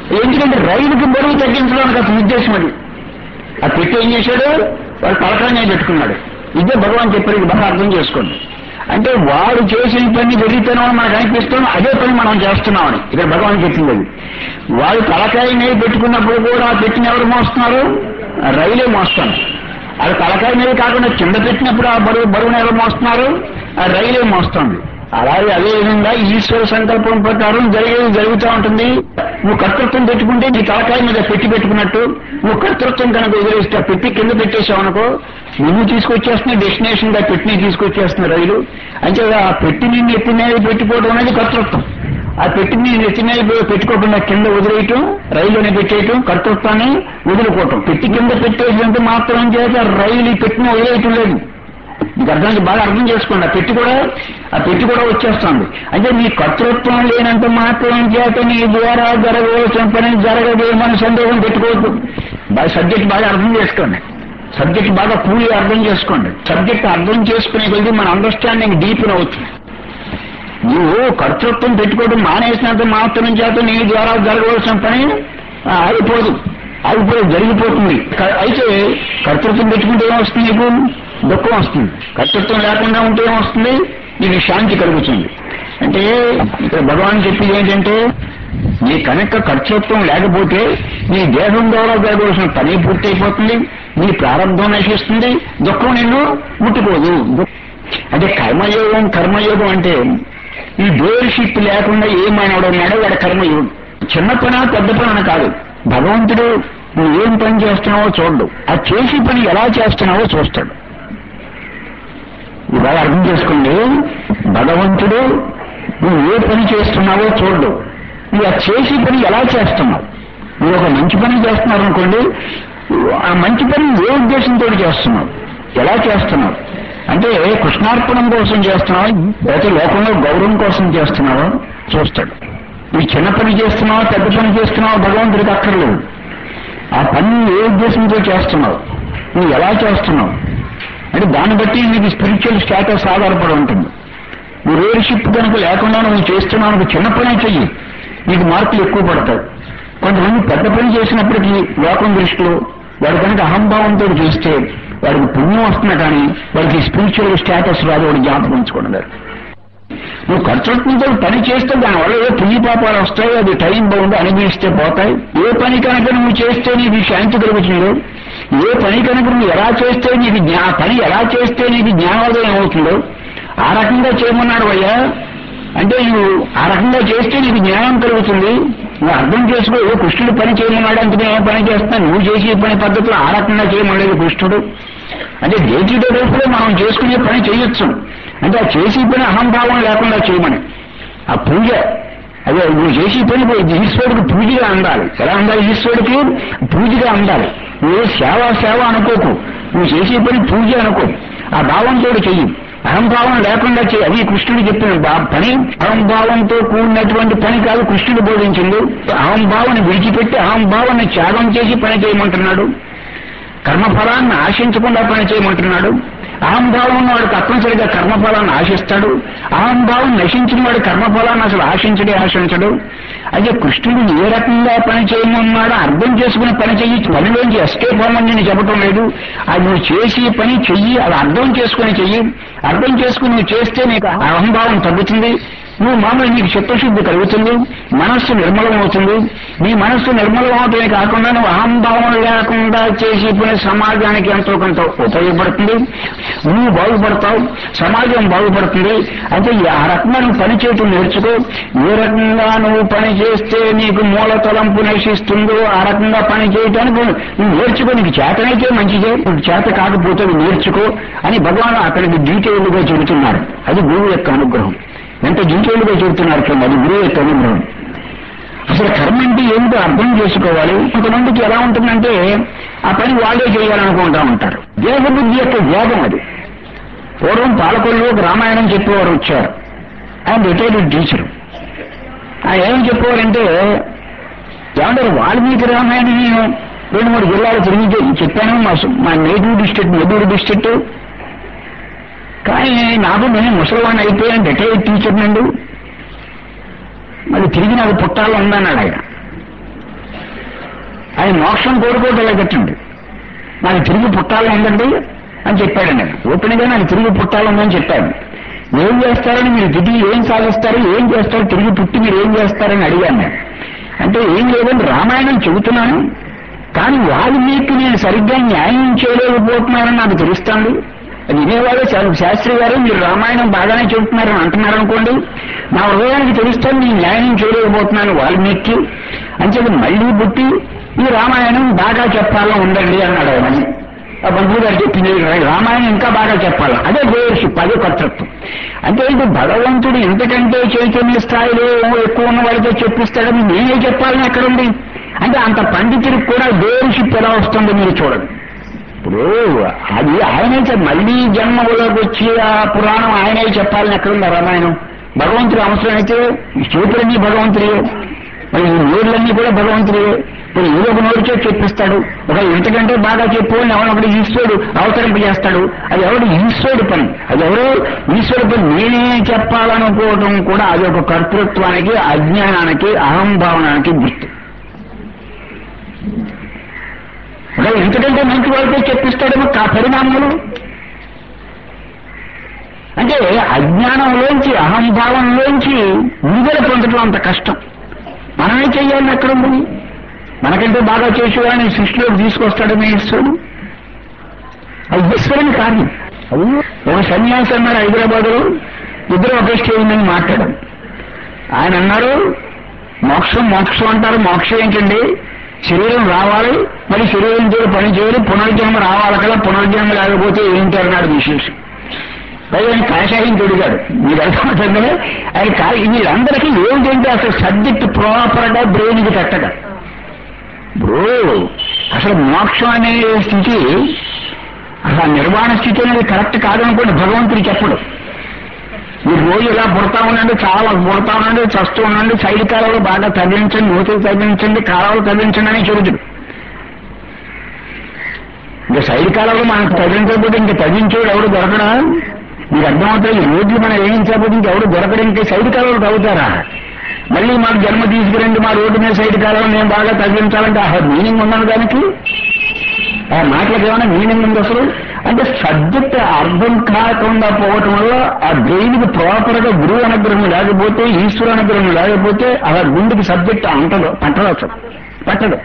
ఎందుకంటే రైలుకి బరువు తగ్గించడానికి అతని ఉద్దేశం అది ఆ పెట్టి ఏం చేశాడు వాడు తలకాయ పెట్టుకున్నాడు ఇదే భగవాన్ చెప్పారు ఇది బాగా అర్థం చేసుకోండి అంటే వాడు చేసిన పని జరిగితేనో మనకు అనిపిస్తున్నాం అదే పని మనం చేస్తున్నామని ఇక్కడ భగవాన్ చెప్పింది అది వాడు తలకాయ మీద పెట్టుకున్నప్పుడు కూడా ఆ పెట్టిన ఎవరు మోస్తున్నారు ఆ రైలే మోస్తాను అది తలకాయ మీద కాకుండా కింద పెట్టినప్పుడు ఆ బరువు బరువును ఎవరు మోస్తున్నారు ఆ రైలే మోస్తుంది అలాగే అదే విధంగా ఈశ్వర సంకల్పం ప్రకారం జరిగేది జరుగుతూ ఉంటుంది నువ్వు కర్తృత్వం పెట్టుకుంటే నీ తలకాయ మీద పెట్టి పెట్టుకున్నట్టు నువ్వు కర్తృత్వం కనుక వదిలేస్తే ఆ పెట్టి కింద పెట్టేసావు అనుకో నువ్వు తీసుకొచ్చేస్తున్న డెస్టినేషన్ గా పెట్టిని తీసుకొచ్చేస్తున్న రైలు అంటే ఆ పెట్టిని నెత్తి మీద పెట్టుకోవడం అనేది కర్తృత్వం ఆ పెట్టిని నెత్తి మీద పెట్టుకోకుండా కింద వదిలేయటం రైలుని పెట్టేయటం కర్తృత్వాన్ని వదులుకోవటం పెట్టి కింద పెట్టేసినంత మాత్రం చేత రైలు ఈ పెట్టిన వదిలేయటం లేదు మీకు అర్థం బాగా అర్థం చేసుకోండి ఆ పెట్టి కూడా ఆ పెట్టి కూడా వచ్చేస్తుంది అంటే నీ కర్తృత్వం లేనంత మాత్రం చేత నీ ద్వారా జరగవలసిన పని జరగదేమని సందేహం పెట్టుకోవద్దు బాగా సబ్జెక్ట్ బాగా అర్థం చేసుకోండి సబ్జెక్ట్ బాగా కూలి అర్థం చేసుకోండి సబ్జెక్ట్ అర్థం చేసుకునే కొద్ది మన అండర్స్టాండింగ్ డీప్ అవుతుంది నువ్వు కర్తృత్వం పెట్టుకోవడం మానేసినంత మాత్రం చేత నీ ద్వారా జరగవలసిన పని ఆ, ఆగిపోదు ఆగిపోయి జరిగిపోతుంది క- అయితే కర్తృత్వం పెట్టుకుంటే ఏమొస్తుంది నీకు దుఃఖం వస్తుంది కర్తృత్వం లేకుండా ఉంటే ఏమొస్తుంది నీకు శాంతి కలుగుతుంది అంటే ఇక్కడ భగవాన్ చెప్పింది ఏంటంటే నీ కనుక కర్తృత్వం లేకపోతే నీ దేహం ద్వారా జరగవలసిన పని పూర్తయిపోతుంది నీ ప్రారంభం నశిస్తుంది దుఃఖం నిన్ను ముట్టుకోదు అంటే కర్మయోగం కర్మయోగం అంటే ఈ డోర్షిప్ లేకుండా ఏ మానవుడు ఉన్నాడో వాడు కర్మయోగం చిన్న పని పెద్ద పని అని కాదు భగవంతుడు నువ్వు ఏం పని చేస్తున్నావో చూడడు ఆ చేసి పని ఎలా చేస్తున్నావో చూస్తాడు ఇవాళ అర్థం చేసుకోండి భగవంతుడు నువ్వు ఏ పని చేస్తున్నావో చూడడు నువ్వు ఆ చేసి పని ఎలా చేస్తున్నావు నువ్వు ఒక మంచి పని చేస్తున్నారు అనుకోండి ఆ మంచి పని ఏ ఉద్దేశంతో చేస్తున్నావు ఎలా చేస్తున్నావు అంటే కృష్ణార్పణం కోసం చేస్తున్నావా లేకపోతే లోకంలో గౌరవం కోసం చేస్తున్నావా చూస్తాడు నువ్వు చిన్న పని చేస్తున్నావా పెద్ద పని చేస్తున్నావా భగవంతుడికి అక్కర్లేదు ఆ పని ఏ ఉద్దేశంతో చేస్తున్నావు నువ్వు ఎలా చేస్తున్నావు అంటే దాన్ని బట్టి నీకు స్పిరిచువల్ స్టేటస్ ఆధారపడి ఉంటుంది నువ్వు లీడర్షిప్ కనుక లేకుండా నువ్వు చేస్తున్నావు అనుకో చిన్న పని చెయ్యి నీకు మార్కులు ఎక్కువ పడతాయి కొంతమంది పెద్ద పని చేసినప్పటికీ లోకం దృష్టిలో వాడు కనుక అహంభావంతో చేస్తే వాడికి పుణ్యం వస్తున్నా కానీ వాడికి స్పిరిచువల్ స్టేటస్ రాదు వాడు జ్ఞాపకం ఉంచుకున్నారు నువ్వు కర్తృత్వంతో పని చేస్తే దానివల్ల ఏ పుణ్య పాపాలు వస్తాయి అది టైం బాగుంది అనుభవిస్తే పోతాయి ఏ పని కనుక నువ్వు చేస్తే నీకు శాంతి కలుగుతుందో ఏ పని కనుక నువ్వు ఎలా చేస్తే నీకు జ్ఞా పని ఎలా చేస్తే నీకు జ్ఞానోదయం అవుతుందో ఆ రకంగా చేయమన్నాడు అయ్యా అంటే నువ్వు ఆ రకంగా చేస్తే నీకు జ్ఞానం కలుగుతుంది నువ్వు అర్థం చేసుకో ఏ కృష్ణుడు పని చేయమన్నాడు అంటే నేను ఏం పని చేస్తున్నాను నువ్వు చేసే పని పద్ధతిలో ఆ రకంగా చేయమలేదు కృష్ణుడు అంటే డే టు డే లైఫ్లో మనం చేసుకునే పని చేయొచ్చు అంటే ఆ చేసే పని అహంభావం లేకుండా చేయమని ఆ పూజ అదే నువ్వు చేసే పని ఈశ్వరుడికి పూజగా అందాలి ఎలా అందాలి ఈశ్వరుడికి పూజగా అందాలి నువ్వు సేవ సేవ అనుకోకు నువ్వు చేసే పని పూజ అనుకో ఆ భావంతో చెయ్యి అహంభావం లేకుండా చేయి అది కృష్ణుడు చెప్పిన బా- పని అహంభావంతో కూడినటువంటి పని కాదు కృష్ణుడు బోధించింది అహంభావాన్ని విడిచిపెట్టి అహంభావాన్ని త్యాగం చేసి పని చేయమంటున్నాడు కర్మఫలాన్ని ఆశించకుండా పని చేయమంటున్నాడు అహంభావం ఉన్నవాడు తప్పనిసరిగా కర్మఫలాన్ని ఆశిస్తాడు అహంభావం నశించిన వాడు కర్మఫలాన్ని అసలు ఆశించడే ఆశించడు అయితే కృష్ణుడు ఏ రకంగా పని చేయమన్నాడో అర్థం చేసుకుని పని చెయ్యి పనిలోంచి ఎస్కేప్ అవ్వమని నేను చెప్పటం లేదు అది నువ్వు చేసి పని చెయ్యి అది అర్థం చేసుకుని చెయ్యి అర్థం చేసుకుని నువ్వు చేస్తే నీకు అహంభావం తగ్గుతుంది నువ్వు మామూలు నీకు చిత్తశుద్ధి కలుగుతుంది మనస్సు నిర్మలం అవుతుంది నీ మనస్సు నిర్మలం అవటమే కాకుండా నువ్వు అహంభావం లేకుండా చేసి పని సమాజానికి ఎంతో కొంత ఉపయోగపడుతుంది నువ్వు బాగుపడతావు సమాజం బాగుపడుతుంది అంటే ఈ ఆ రకంగా నువ్వు పని చేయటం నేర్చుకో ఏ రకంగా నువ్వు పని చేస్తే నీకు మూల తలంపు నశిస్తుందో ఆ రకంగా పని చేయటానికి నువ్వు నేర్చుకో నీకు చేతనైతే మంచిదే నీకు చేత కాకపోతే నువ్వు నేర్చుకో అని భగవాన్ అతనికి డీటెయిల్గా చెబుతున్నారు అది గురువు యొక్క అనుగ్రహం ఎంత డీటెయిల్గా చెబుతున్నారు చూడండి అది గురువు యొక్క అనుగ్రహం అసలు కర్మ అంటే ఏమిటో అర్థం చేసుకోవాలి కొంతమందికి ఎలా ఉంటుందంటే ఆ పని వాళ్ళే చేయాలనుకుంటా ఉంటారు దేహబుద్ధి యొక్క వేగం అది పూర్వం పాలకొల్లు ఒక రామాయణం చెప్పేవారు వచ్చారు ఆయన రిటైర్డ్ టీచర్ ఆయన ఏం చెప్పేవారంటే ఏమంటారు వాల్మీకి రామాయణం నేను రెండు మూడు జిల్లాలు తిరిగి చె- చెప్పాను మా సు- మా నేటివ్ డిస్ట్రిక్ట్ నెల్లూరు డిస్ట్రిక్ట్ కానీ నాకు నేను ముసలివాడిని అయిపోయాను రిటైర్డ్ టీచర్ నండు మళ్ళీ తిరిగి నాకు పుట్టాలో ఉందన్నాడు ఆయన ఆయన మోక్షం కోరుకోవటం కట్టండి నాకు తిరిగి పుట్టాలని ఉందండి అని చెప్పాడు నేను ఓపెన్ గా నాకు తిరిగి పుట్టాలని చెప్పాడు ఏం చేస్తారని మీరు తిరిగి ఏం సాధిస్తారు ఏం చేస్తారు తిరిగి పుట్టి మీరు ఏం చేస్తారని అడిగాను నేను అంటే ఏం లేదండి రామాయణం చెబుతున్నాను కానీ వాల్మీకి నేను సరిగ్గా న్యాయం చేయలేకపోతున్నానని నాకు తెలుస్తాను అది వినేవాళ్ళు శా- శాస్త్రి గారు మీరు రామాయణం బాగానే చెబుతున్నారని అంటున్నారు అనుకోండి నా హృదయానికి తెలుస్తాను నేను న్యాయం చేయలేకపోతున్నాను వాల్మీకి అంచేది మళ్ళీ పుట్టి ఈ రామాయణం బాగా చెప్పాలని ఉందండి అన్నాడు ఆయన ఆ బంధువు గారు చెప్పింది రామాయణం ఇంకా బాగా చెప్పాలి అదే లీడర్షిప్ అదే కర్తృత్వం అంటే ఇది భగవంతుడు ఎంతకంటే చైతన్య స్థాయిలో ఎక్కువ ఉన్న వాళ్ళతో చెప్పిస్తాడని నేనే చెప్పాలని ఎక్కడుంది అంటే అంత పండితుడికి కూడా లీడర్షిప్ ఎలా వస్తుందో మీరు చూడండి ఇప్పుడు అది ఆయనే చెప్- మళ్ళీ జన్మలోకి వచ్చి ఆ పురాణం ఆయనే చెప్పాలని ఎక్కడుంది ఆ రామాయణం భగవంతుడు అవసరమైతే ఈ చేతులన్నీ భగవంతుడే మరి ఈ నోరులన్నీ కూడా భగవంతుడే ఇప్పుడు ఏదో ఒక నోరుచే చెప్పిస్తాడు ఒక ఇంతకంటే బాగా చెప్పు అని ఎవరు ఒకటి ఈశ్వరుడు అవతరింపజేస్తాడు అది ఎవడు ఈశ్వరుడు పని అది ఎవరు ఈశ్వరుడు పని నేనే చెప్పాలనుకోవటం కూడా అది ఒక కర్తృత్వానికి అజ్ఞానానికి అహంభావనానికి గుర్తు ఒక ఇంతకంటే మంచి వాళ్ళతో చెప్పిస్తాడేమో కా పరిణామములు అంటే అజ్ఞానంలోంచి అహంభావంలోంచి విడుదల పొందడం అంత కష్టం మనమే చెయ్యాలని ఎక్కడుంది మనకంటే బాగా చేసేవాడిని సృష్టిలోకి తీసుకొస్తాడమే ఈశ్వరుడు అది ఈశ్వరుని కార్యం అది ఒక సన్యాసి అన్నారు హైదరాబాద్ లో ఇద్దరు ఒకే స్టేజ్ మీద మాట్లాడారు ఆయన అన్నారు మోక్షం మోక్షం అంటారు మోక్షం ఏంటండి శరీరం రావాలి మరి శరీరంతో పని చేయాలి పునర్జన్మ రావాలి కదా పునర్జన్మ లేకపోతే ఏంటి అన్నాడు విశేషం పైగా ఆయన కాషాయం తొడిగాడు మీరు అర్థమవుతుంది ఆయన కా వీళ్ళందరికీ ఏంటంటే అసలు సబ్జెక్ట్ ప్రాపర్ గా బ్రెయిన్ కి పెట్టగా ఇప్పుడు అసలు మోక్షం అనే స్థితి అసలు ఆ నిర్వాణ స్థితి అనేది కరెక్ట్ కాదనుకోండి భగవంతుడు చెప్పడు మీరు రోజు ఇలా పుడతా ఉండండి చాలా పుడతా ఉండండి చస్తూ ఉండండి సైడ్ కాలంలో బాగా తగ్గించండి నూతులు తగ్గించండి కాలాలు తగ్గించండి అని చెబుతుడు ఇంకా సైడ్ కాలంలో మనకు తగ్గించకపోతే ఇంక తగ్గించేవాడు ఎవడు దొరకడా మీకు అర్థమవుతుంది ఈ రోడ్లు మనం వేయించకపోతే ఇంకెవడు దొరకడం ఇంకా సైడ్ కాలంలో తగ్గుతారా మళ్ళీ మాకు జన్మ తీసుకురండి మా రోడ్డు మీద సైడ్ కాలం నేను బాగా తగ్గించాలంటే ఆ మీనింగ్ ఉన్నాను దానికి ఆ మాటలకు ఏమైనా మీనింగ్ ఉంది అసలు అంటే సబ్జెక్ట్ అర్థం కాకుండా పోవటం వల్ల ఆ బ్రెయిన్కి ప్రాపర్ గా గురువు అనుగ్రహం లేకపోతే ఈశ్వర అనుగ్రహం లేకపోతే అలా గుండెకి సబ్జెక్ట్ అంటదు పట్టదు అసలు పట్టదు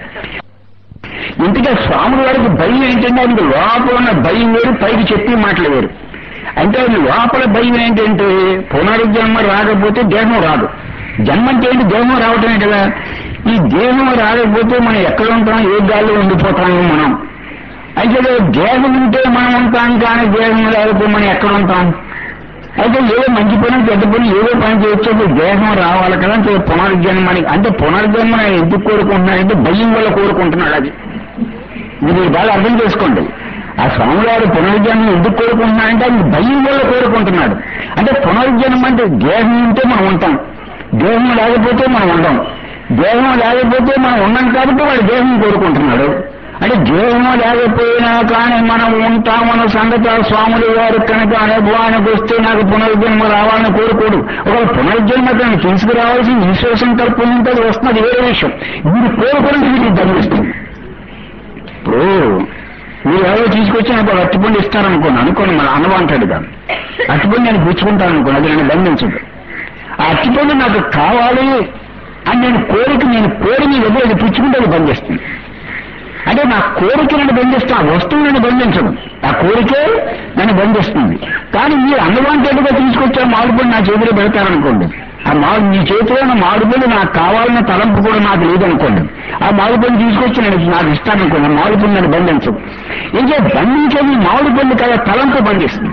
ఇంతగా స్వాముల వారికి భయం ఏంటంటే ఆయనకి లోపల ఉన్న భయం వేరు పైకి చెప్పి మాటలు వేరు అంటే ఆయన లోపల భయం ఏంటంటే పునరుజన్మ రాకపోతే దేహం రాదు జన్మ అంటే ఏంటి దేహం రావటమే కదా ఈ దేహం రాకపోతే మనం ఎక్కడ ఉంటాం ఏ గాల్లో ఉండిపోతాము మనం అయితే దేహం ఉంటే మనం ఉంటాం కానీ దేహం లేకపోతే మనం ఎక్కడ ఉంటాం అయితే ఏదో మంచి పని చెడ్డ పని ఏదో పని చేయొచ్చు దేహం రావాలి కదా అంటే పునర్జన్మని అంటే పునర్జన్మ ఆయన ఎందుకు కోరుకుంటున్నాడంటే భయం వల్ల కోరుకుంటున్నాడు అది ఇది మీరు బాగా అర్థం చేసుకోండి ఆ స్వామివారు పునర్జన్మ ఎందుకు కోరుకుంటున్నాడంటే ఆయన భయం వల్ల కోరుకుంటున్నాడు అంటే పునర్జన్మ అంటే దేహం ఉంటే మనం ఉంటాం దేహం లేకపోతే మనం ఉండం దేహం లేకపోతే మనం ఉన్నాం కాబట్టి వాడు దేహం కోరుకుంటున్నాడు అంటే దేహం లేకపోయినా కానీ మనం ఉంటామన్న సంగతి ఆ స్వాములు వారు కనుక అనుభవానికి వస్తే నాకు పునర్జన్మ రావాలని కోరుకోడు ఒక పునర్జన్మ తను తీసుకురావాల్సిన ఈశ్వర సంకల్పం ఉంటే అది వస్తున్నది వేరే విషయం మీరు కోరుకుని మీకు దండిస్తుంది ఇప్పుడు మీరు ఎవరో తీసుకొచ్చి నాకు ఒక అట్టుపండు ఇస్తారనుకోండి అనుకోండి మన అనవాంటాడుగా అట్టుపండు నేను పుచ్చుకుంటాను అనుకోండి అది నన్ను బంధించదు ఆ అట్టుపండు నాకు కావాలి అని నేను కోరిక నేను కోరి మీ దగ్గర అది పుచ్చుకుంటే అది బంధిస్తుంది అంటే నా కోరిక నన్ను బంధిస్తా ఆ వస్తువు నన్ను బంధించదు ఆ కోరికే నన్ను బంధిస్తుంది కానీ మీరు అన్వాంటెడ్గా తీసుకొచ్చే మామిడిపండు నా చేతిలో పెడతారనుకోండి ఆ మామిడి మీ చేతిలో ఉన్న మామిడిపండు నాకు కావాలన్న తలంపు కూడా నాకు లేదనుకోండి ఆ మామిడిపండు తీసుకొచ్చి నేను నాకు ఇస్తాను అనుకోండి ఆ మామిడిపండు నన్ను బంధించదు ఇంకా బంధించేది మామిడిపండు కదా తలంపు బంధిస్తుంది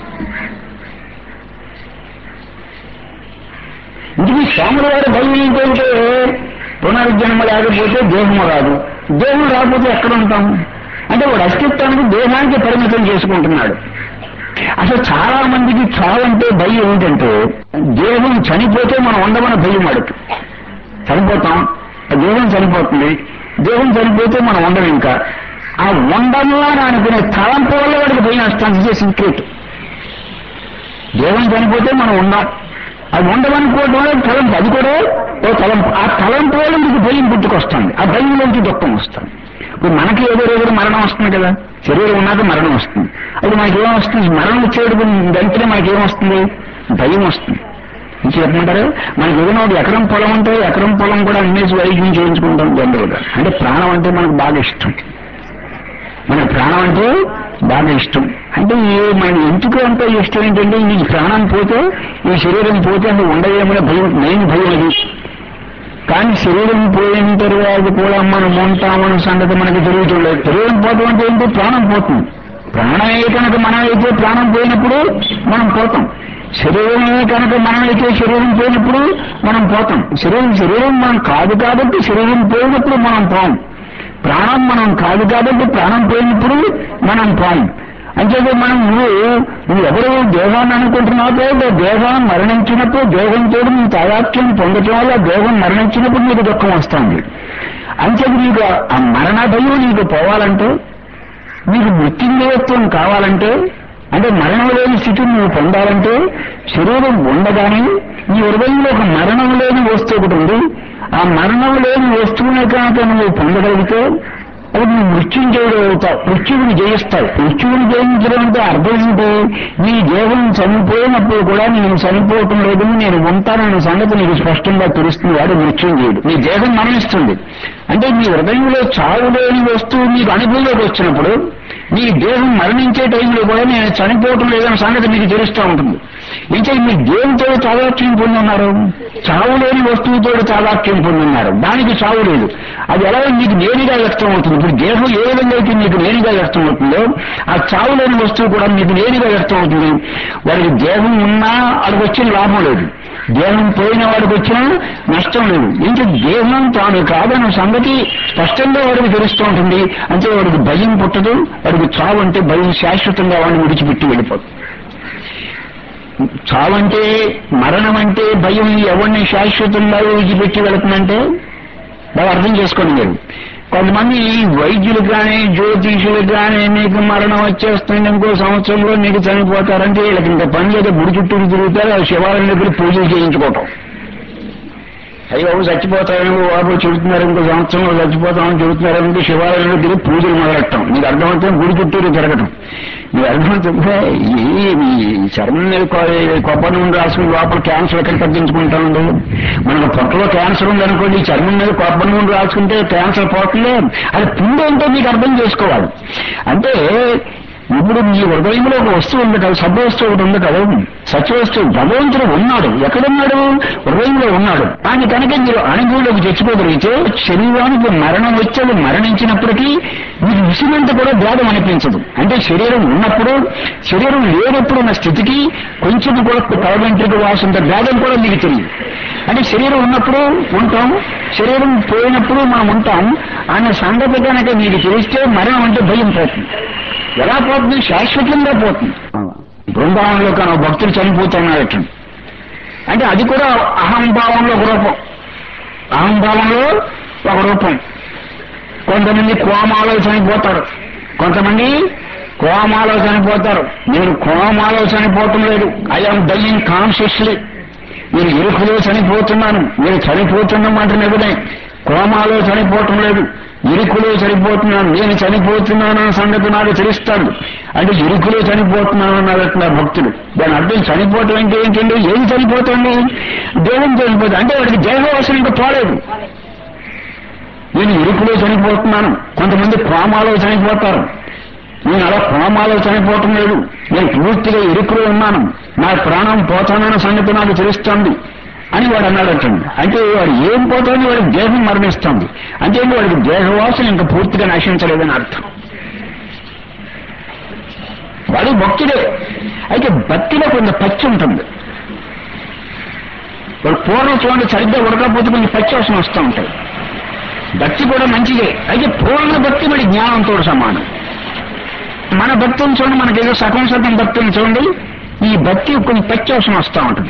ఇంటికి స్వాముల వారి భయం ఏంటంటే పునర్జన్మ లేకపోతే దేహము రాదు దేహం రాకపోతే ఎక్కడ ఉంటాం అంటే వాడు అస్తిత్వానికి దేహానికి పరిమితం చేసుకుంటున్నాడు అసలు చాలా మందికి చావంటే భయం ఏంటంటే దేహం చనిపోతే మనం ఉండమని భయం వాడికి చనిపోతాం ఆ దేహం చనిపోతుంది దేహం చనిపోతే మనం ఉండం ఇంకా ఆ ఉండము అని అనుకునే తలంపు వల్ల వాడికి భయం వస్తుంది సీక్రెట్ దేహం చనిపోతే మనం ఉండాం అది ఉండవనుకోవడం వల్ల తలంపు అది కూడా ఓ తలంపు ఆ తలంపు వల్ల మీకు భయం పుట్టుకొస్తుంది ఆ భయంలోంచి దుఃఖం వస్తుంది ఇప్పుడు మనకి ఏదో రోజు మరణం వస్తుంది కదా శరీరం ఉన్నాక మరణం వస్తుంది అది మనకి ఏం వస్తుంది మరణం వచ్చేటప్పుడు వెంటనే మనకి ఏం వస్తుంది భయం వస్తుంది ఇంక చెప్పమంటారు మనకి ఏదైనా ఒక ఎకరం పొలం ఉంటే ఎకరం పొలం కూడా అన్నేసి వైద్యం చేయించుకుంటాం జనరల్గా అంటే ప్రాణం అంటే మనకు బాగా ఇష్టం మన ప్రాణం అంటే బాగా ఇష్టం అంటే ఈ మన ఎందుకు అంత ఇష్టం ఏంటంటే ఈ ప్రాణం పోతే ఈ శరీరం పోతే అది ఉండదేమనే భయం మెయిన్ భయం అది కానీ శరీరం పోయిన తర్వాత కూడా మనం ఉంటామన్న సంగతి మనకి తెలియట్లేదు శరీరం పోవడం అంటే ఏంటి ప్రాణం పోతుంది ప్రాణమే కనుక మనం అయితే ప్రాణం పోయినప్పుడు మనం పోతాం శరీరమే కనుక మనం అయితే శరీరం పోయినప్పుడు మనం పోతాం శరీరం శరీరం మనం కాదు కాబట్టి శరీరం పోయినప్పుడు మనం పోం ప్రాణం మనం కాదు కాబట్టి ప్రాణం పోయినప్పుడు మనం పోం అంచేది మనం నువ్వు నువ్వు ఎవరు దేహాన్ని అనుకుంటున్నావో దేహం మరణించినప్పుడు దేహంతో నీ తాదాత్యం పొందటం వల్ల దేహం మరణించినప్పుడు నీకు దుఃఖం వస్తుంది అంచేది నీకు ఆ మరణ భయం నీకు పోవాలంటే నీకు మృత్యుంజయత్వం కావాలంటే అంటే మరణం లేని స్థితిని నువ్వు పొందాలంటే శరీరం ఉండగానే నీ హృదయంలో ఒక మరణం లేని వస్తువు ఒకటి ఉంది ఆ మరణం లేని వస్తువుని కనుక నువ్వు పొందగలిగితే అది నువ్వు మృత్యుంజయుడు అవుతావు మృత్యువుని జయిస్తావు మృత్యువుని జయించడం అంటే అర్థం ఏంటి నీ దేహం చనిపోయినప్పుడు కూడా నేను చనిపోవటం లేదు నేను ఉంటానన్న సంగతి నీకు స్పష్టంగా తెలుస్తుంది వాడు మృత్యుంజయుడు నీ దేహం మరణిస్తుంది అంటే నీ హృదయంలో చావు లేని వస్తువు నీకు అనుభవంలోకి వచ్చినప్పుడు నీ దేహం మరణించే టైంలో కూడా నేను చనిపోవటం లేదన్న సంగతి మీకు తెలుస్తూ ఉంటుంది ఇంకా మీరు దేనితో తాదాత్యం పొంది ఉన్నారు చావు లేని వస్తువుతో తాదాత్యం పొంది ఉన్నారు దానికి చావు లేదు అది ఎలా మీకు నేరుగా వ్యక్తం అవుతుంది ఇప్పుడు దేహం ఏ విధంగా అయితే మీకు నేరుగా వ్యక్తం అవుతుందో ఆ చావు లేని వస్తువు కూడా మీకు నేరుగా వ్యక్తం అవుతుంది వారికి దేహం ఉన్నా అక్కడికి వచ్చిన లాభం లేదు దేహం పోయిన వాడికి వచ్చినా నష్టం లేదు ఇంకా దేహం తాను కాదన్న సంగతి స్పష్టంగా వాడికి తెలుస్తూ ఉంటుంది అంటే వాడికి భయం పుట్టదు వాడికి చావు అంటే భయం శాశ్వతంగా వాడిని విడిచిపెట్టి వెళ్ళిపోతుంది చావంటే మరణం అంటే భయం ఎవరిని శాశ్వతంగా విడిచిపెట్టి వెళుతుందంటే బాగా అర్థం చేసుకోండి మీరు కొంతమంది వైద్యులు కానీ జ్యోతిషులు కానీ నీకు మరణం వచ్చేస్తుంది ఇంకో సంవత్సరంలో నీకు చనిపోతారంటే వీళ్ళకి ఇంకా పని లేదా గుడి చుట్టూ తిరుగుతారు ఆ శివాలయం దగ్గర పూజలు చేయించుకోవటం అయ్యో చచ్చిపోతారని బాబు చెబుతున్నారు ఇంకో సంవత్సరంలో చచ్చిపోతామని చెబుతున్నారంటే శివాలయంలో తిరిగి పూజలు మొదలెట్టడం నీకు అర్థమవుతుంది గుడి చుట్టూరు తిరగటం నీకు అర్థమవుతుంటే ఈ ఈ చర్మం మీద కొ- కొబ్బరి నూనె రాసుకుని లోపల క్యాన్సర్ ఎక్కడ తగ్గించుకుంటామండి మనకు పొట్టలో క్యాన్సర్ ఉందనుకోండి ఈ చర్మం మీద కొబ్బరి నూనె రాసుకుంటే క్యాన్సర్ పోతుంది అది పుండు అంటే మీకు అర్థం చేసుకోవాలి అంటే ఇప్పుడు మీ హృదయంలో ఒక వస్తువు ఉంది కదా సబ్బు వస్తువు ఒకటి ఉంది కదా సత్య వస్తువు భగవంతుడు ఉన్నాడు ఎక్కడున్నాడు హృదయంలో ఉన్నాడు కానీ కనుక మీరు అనుభవంలోకి తెచ్చుకోగలిగితే శరీరానికి మరణం వచ్చేది మరణించినప్పటికీ మీకు విసినంత కూడా భేదం అనిపించదు అంటే శరీరం ఉన్నప్పుడు శరీరం లేనప్పుడు ఉన్న స్థితికి కొంచెం కూడా తల వెంట్రుక వాసంత భేదం కూడా మీకు తెలియదు అంటే శరీరం ఉన్నప్పుడు ఉంటాం శరీరం పోయినప్పుడు మనం ఉంటాం అనే సంగతి కనుక మీకు తెలిస్తే మరణం అంటే భయం పోతుంది ఎలా పోతుంది శాశ్వతంగా పోతుంది బృందావనంలో కానీ ఒక భక్తులు చనిపోతున్నారట అంటే అది కూడా అహంభావంలో ఒక రూపం అహంభావంలో ఒక రూపం కొంతమంది కోమాలో చనిపోతారు కొంతమంది కోమాలో చనిపోతారు నేను కోమాలో చనిపోవటం లేదు ఐఎమ్ డైయింగ్ కాన్షియస్లీ నేను ఇరుకులో చనిపోతున్నాను నేను చనిపోతున్న మాట నిజమే కోమాలో చనిపోవటం లేదు ఇరుకులో చనిపోతున్నాను నేను చనిపోతున్నాను అన్న సంగతి నాకు తెలుస్తాను అంటే ఇరుకులో చనిపోతున్నాను అన్నారట భక్తుడు దాని అర్థం చనిపోవటం అంటే ఏంటండి ఏది చనిపోతుంది దేహం చనిపోతుంది అంటే వాడికి దేహం అవసరం ఇంకా పోలేదు నేను ఇరుకులో చనిపోతున్నాను కొంతమంది కోమాలో చనిపోతారు నేను అలా కోమాలో చనిపోవటం లేదు నేను పూర్తిగా ఇరుకులో ఉన్నాను నా ప్రాణం పోతానన్న సంగతి నాకు తెలుస్తుంది అని వాడు అన్నాడటండి అంటే వాడు ఏం పోతుంది వాడికి దేహం మరణిస్తుంది అంటే ఏంటి వాడికి దేహవాసన ఇంకా పూర్తిగా నశించలేదని అర్థం వాడు భక్తుడే అయితే భక్తిలో కొంత పచ్చి ఉంటుంది వాడు పూర్వం చూడండి సరిగ్గా ఉడకపోతే కొంచెం పచ్చి వాసన వస్తూ ఉంటాయి భక్తి కూడా మంచిదే అయితే పూర్ణ భక్తి మరి జ్ఞానంతో సమానం మన భక్తిని చూడండి మనకేదో సగం సగం భక్తిని చూడండి ఈ భక్తి కొంచెం పచ్చవసం వస్తూ ఉంటుంది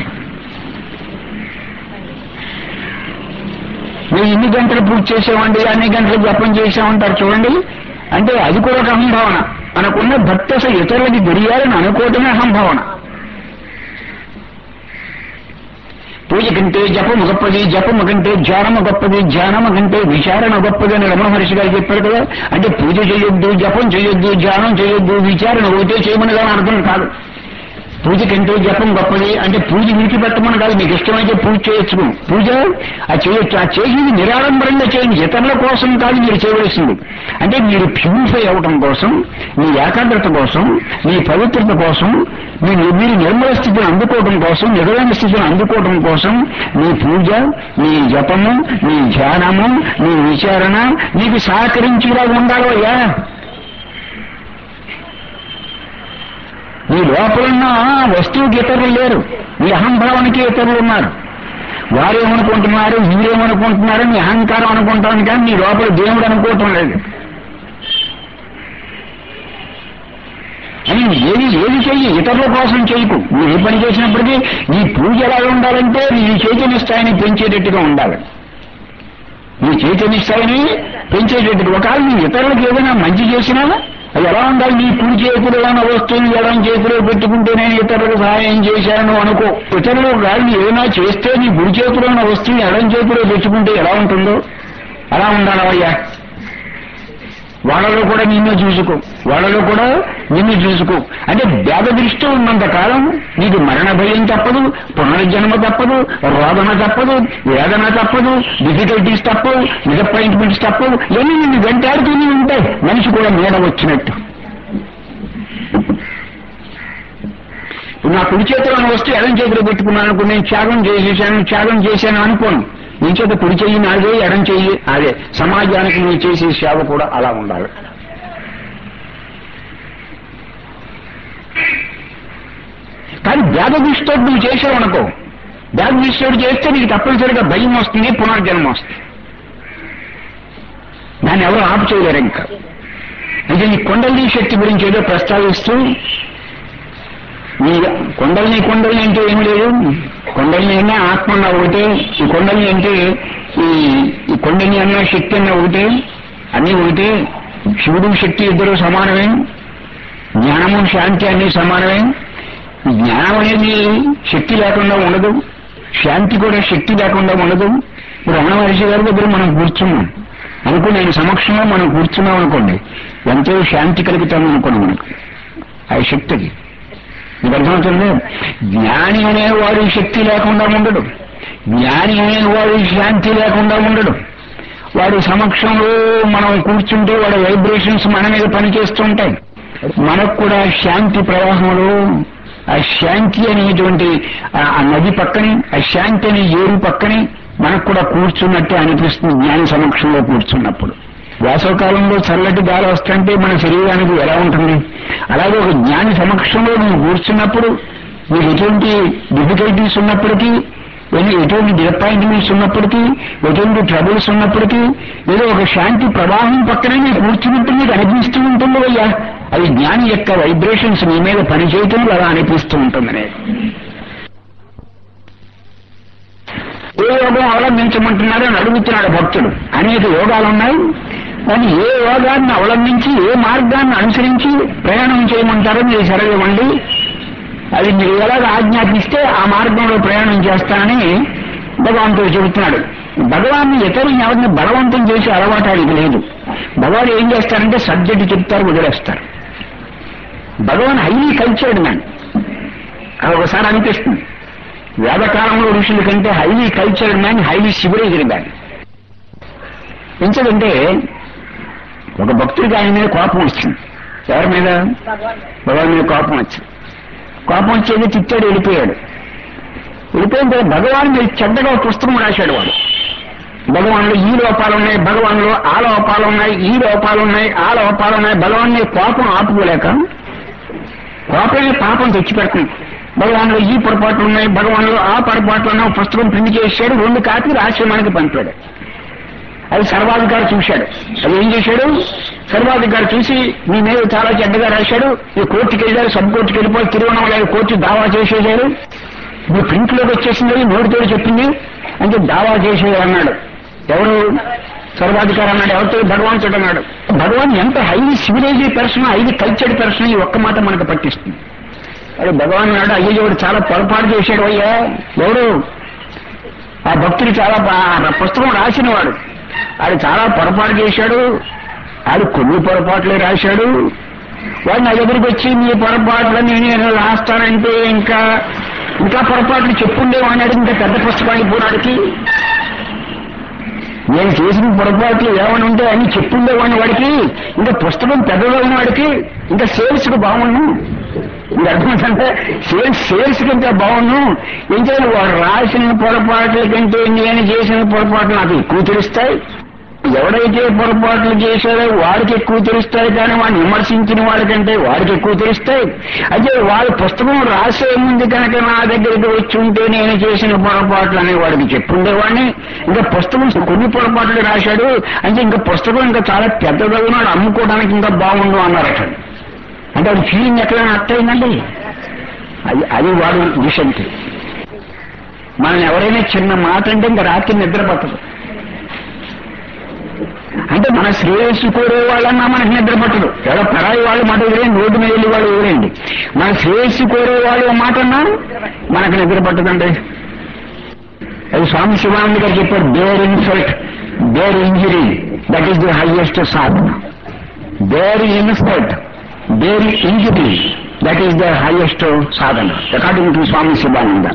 మేము ఇన్ని గంటలు పూజ చేసామండి అన్ని గంటలు జపం చేసామంటారు చూడండి అంటే అది కూడా ఒక అహంభావన మనకున్న భక్తి అసలు ఇతరులకి తెలియాలని అనుకోవటమే అహంభావన పూజ కంటే జపము గొప్పది జపము కంటే ధ్యానము గొప్పది ధ్యానము కంటే విచారణ గొప్పది అని రమణ మహర్షి గారు చెప్పారు కదా అంటే పూజ చేయొద్దు జపం చేయొద్దు ధ్యానం చేయొద్దు విచారణ ఒకటే చేయమని కానీ అర్థం కాదు పూజ కంటే జపం గొప్పది అంటే పూజ విడిచిపెట్టమని కాదు మీకు ఇష్టమైతే పూజ చేయొచ్చు పూజ ఆ చేయొచ్చు ఆ చేసేది నిరాడంబరంగా చేయండి ఇతరుల కోసం కాదు మీరు చేయవలసింది అంటే మీరు ప్యూరిఫై అవ్వటం కోసం మీ ఏకాగ్రత కోసం మీ పవిత్రత కోసం మీ మీరు నిర్మల స్థితిని అందుకోవడం కోసం నిజమైన స్థితిని అందుకోవడం కోసం మీ పూజ మీ జపము మీ ధ్యానము మీ విచారణ మీకు సహకరించేలా ఉండాలి అయ్యా మీ లోపలున్న వస్తువుకి ఇతరులు లేరు మీ అహంభావానికి ఇతరులు ఉన్నారు వారేమనుకుంటున్నారు మీరేమనుకుంటున్నారు మీ అహంకారం అనుకుంటాను కానీ మీ లోపల దేవుడు అనుకోవటం లేదు అని ఏది ఏది చెయ్యి ఇతరుల కోసం చేయకు నువ్వు ఏ పని చేసినప్పటికీ నీ పూజ ఎలా ఉండాలంటే నీ చైతన్య స్థాయిని పెంచేటట్టుగా ఉండాలి నీ చైతన్య స్థాయిని పెంచేటట్టు ఒకవేళ నీ ఇతరులకు ఏదైనా మంచి చేసినా అది ఎలా ఉండాలి నీ కుడి చేతులు ఉన్న వస్తువుని ఎడం చేతిలో పెట్టుకుంటే నేను ఇతరులకు సహాయం చేశాను అనుకో ఇతరులు కాదు ఏదైనా చేస్తే నీ కుడి చేతిలో ఉన్న వస్తువుని ఎడం చేతిలో పెట్టుకుంటే ఎలా ఉంటుందో అలా ఉండాలయ్యా వాళ్ళలో కూడా నిన్ను చూసుకో వాళ్ళలో కూడా నిన్ను చూసుకో అంటే భేద దృష్టి ఉన్నంత కాలం నీకు మరణ భయం తప్పదు పునర్జన్మ తప్పదు రోదన తప్పదు వేదన తప్పదు డిఫికల్టీస్ తప్పవు డిసప్పాయింట్మెంట్స్ తప్పవు ఇవన్నీ నిన్ను వెంటాడుతూనే ఉంటాయి మనిషి కూడా నీడ వచ్చినట్టు ఇప్పుడు నా కుడి చేతిలో ఉన్న వస్తువు ఎడం చేతిలో పెట్టుకున్నాను అనుకో నేను త్యాగం చేసేసాను త్యాగం చేశాను అనుకోను నీ చేత కుడి చెయ్యి నాదే ఎడం చెయ్యి అదే సమాజానికి నువ్వు చేసే సేవ కూడా అలా ఉండాలి కానీ భేద దృష్టితో నువ్వు చేసావు అనుకో భేద దృష్టితో చేస్తే నీకు తప్పనిసరిగా భయం వస్తుంది పునర్జన్మ వస్తుంది దాన్ని ఎవరు ఆపు చేయలేరు ఇంకా అంటే ఈ కొండలి శక్తి గురించి ఏదో ప్రస్తావిస్తూ ఈ కొండల్ని కొండల్ని అంటే ఏమి లేదు కొండల్ని అన్నా ఆత్మ అన్న ఒకటే ఈ కొండల్ని అంటే ఈ ఈ కొండని అన్న శక్తి అన్న ఒకటే అన్ని ఒకటే శివుడు శక్తి ఇద్దరు సమానమే జ్ఞానము శాంతి అన్ని సమానమే జ్ఞానం అనేది శక్తి లేకుండా ఉండదు శాంతి కూడా శక్తి లేకుండా ఉండదు ఇప్పుడు రమణ మహర్షి గారి దగ్గర మనం కూర్చున్నాం అనుకో నేను సమక్షంలో మనం కూర్చున్నాం అనుకోండి ఎంతో శాంతి కలుగుతాను అనుకోండి మనకు ఆ శక్తికి మీకు అర్థమవుతుంది జ్ఞాని అనేవాడు శక్తి లేకుండా ఉండడు జ్ఞాని అనేవాడు శాంతి లేకుండా ఉండడు వాడి సమక్షంలో మనం కూర్చుంటే వాడి వైబ్రేషన్స్ మన మీద పనిచేస్తూ ఉంటాయి మనకు కూడా శాంతి ప్రవాహంలో ఆ శాంతి అనేటువంటి ఆ- ఆ నది పక్కని ఆ శాంతి అనే ఏరు పక్కని మనకు కూడా కూర్చున్నట్టే అనిపిస్తుంది జ్ఞాని సమక్షంలో కూర్చున్నప్పుడు వేసవకాలంలో చల్లటి గాలి వస్తుంటే మన శరీరానికి ఎలా ఉంటుంది అలాగే ఒక జ్ఞాని సమక్షంలో నువ్వు కూర్చున్నప్పుడు నీకు ఎటువంటి డిఫికల్టీస్ ఉన్నప్పటికీ ఎన్ని ఎటువంటి డిసప్పాయింట్మెంట్స్ ఉన్నప్పటికీ ఎటువంటి ట్రబుల్స్ ఉన్నప్పటికీ ఏదో ఒక శాంతి ప్రవాహం పక్కనే నీకు కూర్చున్నట్టు నీకు అనిపిస్తూ ఉంటుంది అయ్యా అది జ్ఞాని యొక్క వైబ్రేషన్స్ నీ మీద పనిచేయటం అలా అనిపిస్తూ ఉంటుంది అనేది ఏ యోగం అవలంబించమంటున్నారో అని అడుగుతున్నాడు భక్తుడు అనేక యోగాలు ఉన్నాయి కానీ ఏ యోగాన్ని అవలంబించి ఏ మార్గాన్ని అనుసరించి ప్రయాణం చేయమంటారో మీరు సెలవివ్వండి అది మీరు ఎలాగ ఆజ్ఞాపిస్తే ఆ మార్గంలో ప్రయాణం చేస్తానని భగవంతుడు చెబుతున్నాడు భగవాన్ని ఇతరులను ఎవరిని బలవంతం చేసే అలవాటు ఆయనకి లేదు భగవాన్ ఏం చేస్తారంటే సబ్జెక్ట్ చెప్తారు వదిలేస్తారు భగవాన్ హైలీ కల్చర్డ్ మ్యాన్ అది ఒకసారి అనిపిస్తుంది వేదకాలంలో ఋషుల కంటే highly cultured man highly civilised man ఎందుకంటే ఒక భక్తుడికి ఆయన మీద కోపం వచ్చింది ఎవరి మీద భగవాన్ మీద కోపం వచ్చింది కోపం వచ్చేది తిట్టాడు వెళ్ళిపోయాడు వెళ్ళిపోయిన తర్వాత భగవాన్ మీద చెడ్డగా ఒక పుస్తకం రాశాడు వాడు భగవాన్లో ఈ లోపాలు ఉన్నాయి భగవాన్లో ఆ లోపాలు ఉన్నాయి ఈ లోపాలు ఉన్నాయి ఆ లోపాలు ఉన్నాయి భగవాన్ మీద కోపం ఆపుకోలేక కోపమే పాపం తెచ్చిపెడుతుంది భగవాన్లో ఈ పొరపాట్లు ఉన్నాయి భగవాన్లో ఆ పొరపాట్లు ఉన్నాయి ఒక పుస్తకం ప్రింట్ చేశాడు రెండు కాపీలు ఆశ్రమానికి పంపాడు అది సర్వాధికారి చూశాడు అది ఏం చేశాడు సర్వాధికారి చూసి మీ మీద చాలా చెడ్డగా రాశాడు ఈ కోర్టుకి వెళ్ళారు సబ్ కోర్టుకి వెళ్ళిపోయి తిరువణమలై కోర్టు దావా చేసేశారు మీ ప్రింట్లోకి వచ్చేసింది నోటితో చెప్పింది అంటే దావా చేసేది అన్నాడు ఎవరు సర్వాధికారి అన్నాడు ఎవరితో భగవంతుడు అన్నాడు భగవాన్ ఎంత highly civilise person highly cultured person ఈ ఒక్క మాట మనకు పట్టిస్తుంది అదే భగవాన్ అన్నాడు అయ్యో ఎవడు చాలా పొరపాటు చేశాడు అయ్యా ఎవరు ఆ భక్తుడు చాలా బా- ఆ పుస్తకం రాసినవాడు ఆడు చాలా పొరపాటు చేశాడు ఆడు కొన్ని పొరపాట్లే రాశాడు వాడు నా దగ్గరికి వచ్చి మీ పొరపాట్లని నేను రాస్తానంటే ఇంకా ఇంకా పొరపాట్లు చెప్పుండేవాడినాడు ఇంకా పెద్ద పుస్తకం అయిపోయినాడికి నేను చేసిన పొరపాట్లు ఏమైనా ఉంటే అని చెప్పుండేవాడిని వాడికి ఇంకా పుస్తకం పెద్దదైన వాడికి ఇంకా సేల్స్ కు బాగుండు ఇంకా అర్థమంటే సేల్స్ సేల్స్ కి ఇంకా బాగుండు ఏం చేయాలి వాడు రాసిన పొరపాట్ల కంటే నేను చేసిన పొరపాట్లు నాకు ఎక్కువ తెలుస్తాయి ఎవడైతే పొరపాట్లు చేశాడో వాడికి ఎక్కువ తెలుస్తాయి కానీ వాడిని విమర్శించిన వాడికంటే వాడికి ఎక్కువ తెలుస్తాయి అయితే వాడి పుస్తకం రాసే ముందు కనుక నా దగ్గరికి వచ్చి ఉంటే నేను చేసిన పొరపాట్లు అని వాడికి చెప్పుండేవాడిని ఇంకా పుస్తకం కొన్ని పొరపాట్లు రాశాడు అంటే ఇంకా పుస్తకం ఇంకా చాలా పెద్దదవునాడు అమ్ముకోవడానికి ఇంకా బాగుండు అన్నారట అంటే అది ఫీలింగ్ ఎక్కడైనా అర్థమైందండి అది అది వాడు విషంతి మనం ఎవరైనా చిన్న మాట అంటే ఇంకా రాత్రి నిద్ర పట్టదు అంటే మన శ్రేయస్సు కోరే వాళ్ళన్నా మనకు నిద్ర పట్టదు ఎవరో పరాయి వాళ్ళు మాట వదిలేండి రోడ్డు మీద వెళ్ళి వాళ్ళు వదిలేండి మన శ్రేయస్సు కోరే వాళ్ళు మాట అన్నా మనకు నిద్ర పట్టదండి అది స్వామి శివానంద గారు చెప్పారు there insult there injury that is the highest sadhana there insult there injury that is the highest sadhana according to Swami Sivananda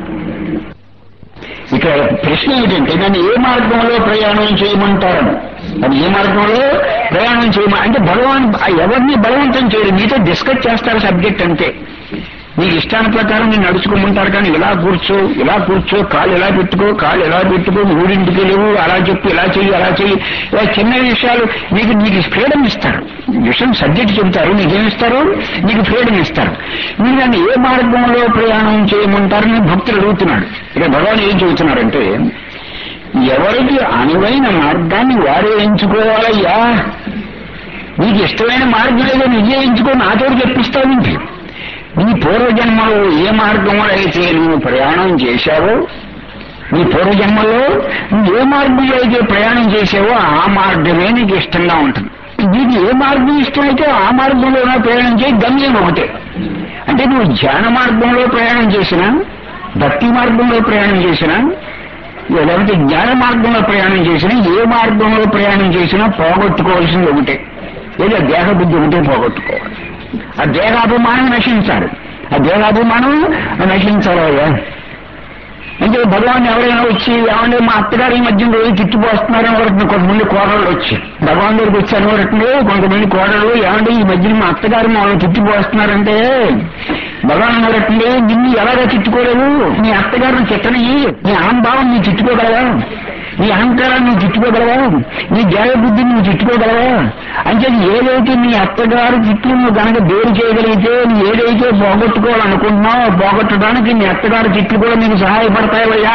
ఇక్కడ ప్రశ్న ఏంటంటే నన్ను ఏ మార్గంలో ప్రయాణం చేయమంటారని అది ఏ మార్గంలో ప్రయాణం చేయమ అంటే భగవాన్ ఆ ఎవరిని బలవంతం చేయరు మీతో డిస్కస్ చేస్తారు సబ్జెక్ట్ అంతే మీకు ఇష్టాన ప్రకారం నేను నడుచుకోమంటారు కానీ ఇలా కూర్చో ఇలా కూర్చో కాళ్ళు ఇలా పెట్టుకో కాళ్ళు ఎలా పెట్టుకో మూడింటికి లేవు అలా చెప్పు ఇలా చెయ్యి అలా చెయ్యి ఇలా చిన్న విషయాలు మీకు నీకు ఫ్రీడమ్ ఇస్తారు విషయం సబ్జెక్ట్ చెబుతారు నీకేమిస్తారు నీకు ఫ్రీడమ్ ఇస్తారు మీరు నన్ను ఏ మార్గంలో ప్రయాణం చేయమంటారని భక్తులు అడుగుతున్నాడు ఇక భగవాన్ ఏం చెబుతున్నారంటే ఎవరికి అనువైన మార్గాన్ని వారే ఎంచుకోవాలయ్యా నీకు ఇష్టమైన మార్గం ఏదో నువ్వే ఎంచుకో నాతో చెప్పిస్తావు నీకు నీ పూర్వజన్మలో ఏ మార్గంలో అయితే నువ్వు ప్రయాణం చేశావో నీ పూర్వజన్మలో నువ్వు ఏ మార్గంలో అయితే ప్రయాణం చేసావో ఆ మార్గమే నీకు ఇష్టంగా ఉంటుంది నీకు ఏ మార్గం ఇష్టమైతే ఆ మార్గంలో ప్రయాణం చేయి గమ్యం ఒకటే అంటే నువ్వు ధ్యాన మార్గంలో ప్రయాణం చేసినా భక్తి మార్గంలో ప్రయాణం చేసినా లేకపోతే జ్ఞాన మార్గంలో ప్రయాణం చేసినా ఏ మార్గంలో ప్రయాణం చేసినా పోగొట్టుకోవాల్సింది ఒకటే లేదా దేహబుద్ధి ఒకటే పోగొట్టుకోవాలి ఆ దేహాభిమానం నశించాలి ఆ దేహాభిమానం నశించాలయ్యా అంటే భగవాన్ ఎవరైనా వచ్చి ఏమంటే మా అత్తగారు ఈ మధ్య రోజు తిట్టిపోస్తున్నారు ఎవరికి కొంతమంది కోడళ్ళు వచ్చి భగవాన్ దగ్గరికి వచ్చి అనవరట్లే కొంతమంది కోడళ్ళు ఏమంటే ఈ మధ్యన మా అత్తగారు మమ్మల్ని తిట్టిపోస్తున్నారంటే భగవాన్ అనవరట్లే నిన్ను ఎలాగా తిట్టుకోలేవు నీ అత్తగారిని తిట్టని నీ అహంభావం నీ తిట్టుకోగలవా నీ అహంకారాన్ని నువ్వు తిట్టుకోగలవా నీ జ్ఞాన బుద్ధిని నువ్వు తిట్టుకోగలవా అంటే ఏదైతే నీ అత్తగారు తిట్లు నువ్వు గనక వేరు చేయగలిగితే నువ్వు ఏదైతే పోగొట్టుకోవాలనుకుంటున్నావో పోగొట్టడానికి నీ అత్తగారు తిట్లు కూడా నీకు సహాయపడతాయవయ్యా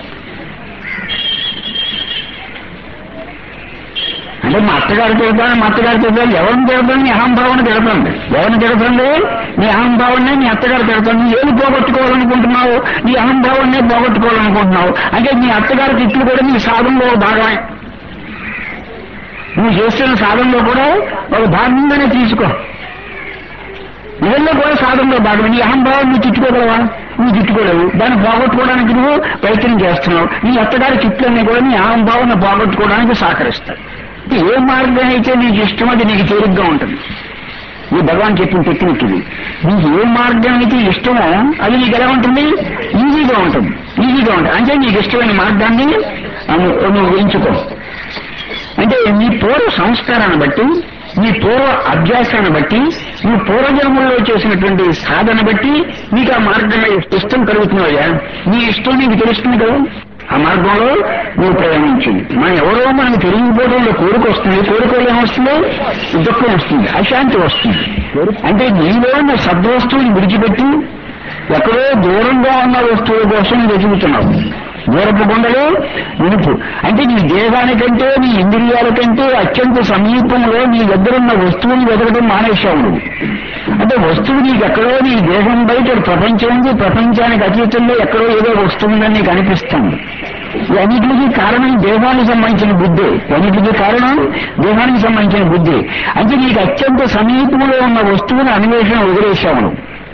అంటే మా అత్తగారు తిడతాను మా అత్తగారు తిడతాను ఎవరిని తిడతాను నీ అహంభావాన్ని తిడతాండి ఎవరిని తిడతండి నీ అహంభావాన్ని నీ అత్తగారు తిడతాను నువ్వు ఏది పోగొట్టుకోవాలనుకుంటున్నావు నీ అహంభావాన్ని పోగొట్టుకోవాలనుకుంటున్నావు అంటే నీ అత్తగారి తిట్లు కూడా నీ సాధనలో ఒక భాగమే నువ్వు చేస్తున్న సాధనలో కూడా ఒక భాగంగానే తీసుకో ఇవన్నీ కూడా సాధనలో భాగమే నీ అహంభావం నువ్వు తిట్టుకోగలవా నువ్వు తిట్టుకోలేవు దాన్ని పోగొట్టుకోవడానికి నువ్వు ప్రయత్నం చేస్తున్నావు నీ అత్తగారి తిట్లన్నీ కూడా నీ అహంభావాన్ని పోగొట్టుకోవడానికి సహకరిస్తాయి ఏ మార్గం అయితే నీకు ఇష్టం అది నీకు తేలిగ్గా ఉంటుంది ఈ భగవాన్ చెప్పిన టెక్నిక్ ఇది నీకు ఏ మార్గం అయితే ఇష్టమో అది నీకు ఎలా ఉంటుంది ఈజీగా ఉంటుంది ఈజీగా ఉంటుంది అంటే నీకు ఇష్టమైన మార్గాన్ని నువ్వు నువ్వు ఎంచుకో అంటే నీ పూర్వ సంస్కారాన్ని బట్టి నీ పూర్వ అభ్యాసాన్ని బట్టి నీ పూర్వజన్మల్లో చేసినటువంటి సాధన బట్టి నీకు ఆ మార్గంలో ఇష్టం కలుగుతున్నాయా నీ ఇష్టం నీకు తెలుస్తుంది కదా ఆ మార్గంలో నువ్వు ప్రయాణించింది మనం ఎవరో మనకు తెలియకపోవడంలో కోరిక వస్తుంది కోరికలో ఏమొస్తుంది దుఃఖం వస్తుంది అశాంతి వస్తుంది అంటే నీలో ఉన్న సద్వస్తువుని విడిచిపెట్టి ఎక్కడో దూరంగా ఉన్న వస్తువుల కోసం వెతుకుతున్నావు దూరపు కొండలు వినుపు అంటే నీ దేహానికంటే నీ ఇంద్రియాల కంటే అత్యంత సమీపంలో నీ దగ్గరున్న వస్తువుని వెతకడం మానేశావు నువ్వు అంటే వస్తువు నీకు ఎక్కడో నీ దేహం బయట ప్రపంచం ఉంది ప్రపంచానికి అతీతంలో ఎక్కడో ఏదో వస్తువు ఉందని నీకు అనిపిస్తుంది అన్నిటికీ కారణం దేహానికి సంబంధించిన బుద్ధి అన్నిటికీ కారణం దేహానికి సంబంధించిన బుద్ధి అంటే నీకు అత్యంత సమీపంలో ఉన్న వస్తువుని అన్వేషణ వదిలేశావు నువ్వు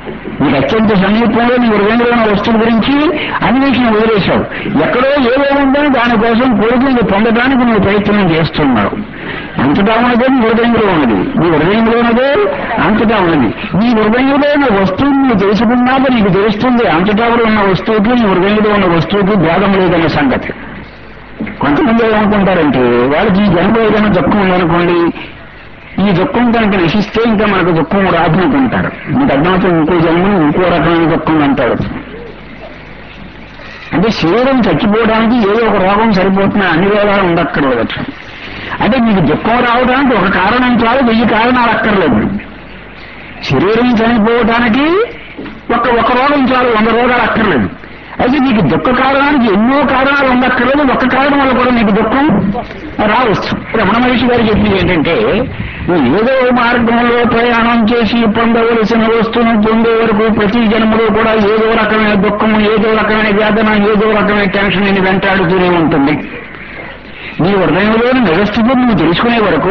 నీకు అత్యంత సమీపంలో నీ హృదయంలో ఉన్న వస్తువు గురించి అన్వేషణ వదిలేశావు ఎక్కడో ఏదో ఉందని దానికోసం కోరికలు పొందడానికి నువ్వు ప్రయత్నం చేస్తున్నావు అంతటా ఉన్నదే నీ హృదయంలో ఉన్నది నీ హృదయంలో ఉన్నదే అంతటా ఉన్నది నీ హృదయంలో ఉన్న వస్తువుని నువ్వు తెలుసుకున్నాక నీకు తెలుస్తుంది అంతటా కూడా ఉన్న వస్తువుకి నీ హృదయంలో ఉన్న వస్తువుకి భేదం లేదనే సంగతి కొంతమంది ఏమనుకుంటారంటే వాళ్ళకి ఈ జన్మ ఏదైనా దుఃఖం ఉందనుకోండి ఈ దుఃఖం కనుక నశిస్తే ఇంకా మనకు దుఃఖం రాదు అనుకుంటారు మీకు అర్థమవుతుంది ఇంకో జన్మ ఇంకో రకమైన దుఃఖం అంటారు అంటే శరీరం చచ్చిపోవడానికి ఏదో ఒక రోగం సరిపోతున్నా అన్ని రోగాలు ఉండక్కర్లేదు అంటే మీకు దుఃఖం రావడానికి ఒక కారణం చాలు వెయ్యి కారణాలు అక్కర్లేదు శరీరం చనిపోవడానికి ఒక ఒక రోగం చాలు వంద రోగాలు అక్కర్లేదు అయితే నీకు దుఃఖ కారణానికి ఎన్నో కారణాలు ఉండక్కర్లేదు ఒక్క కారణం వల్ల కూడా నీకు దుఃఖం రావచ్చు రమణ మహర్షి గారు చెప్పింది ఏంటంటే నువ్వు ఏదో మార్గంలో ప్రయాణం చేసి పొందవలసిన వస్తువును పొందే వరకు ప్రతి జన్మలో కూడా ఏదో రకమైన దుఃఖము ఏదో రకమైన వేదన ఏదో రకమైన టెన్షన్ నేను వెంటాడుతూనే ఉంటుంది నీ హృదయంలోని నిరస్థితిని నువ్వు తెలుసుకునే వరకు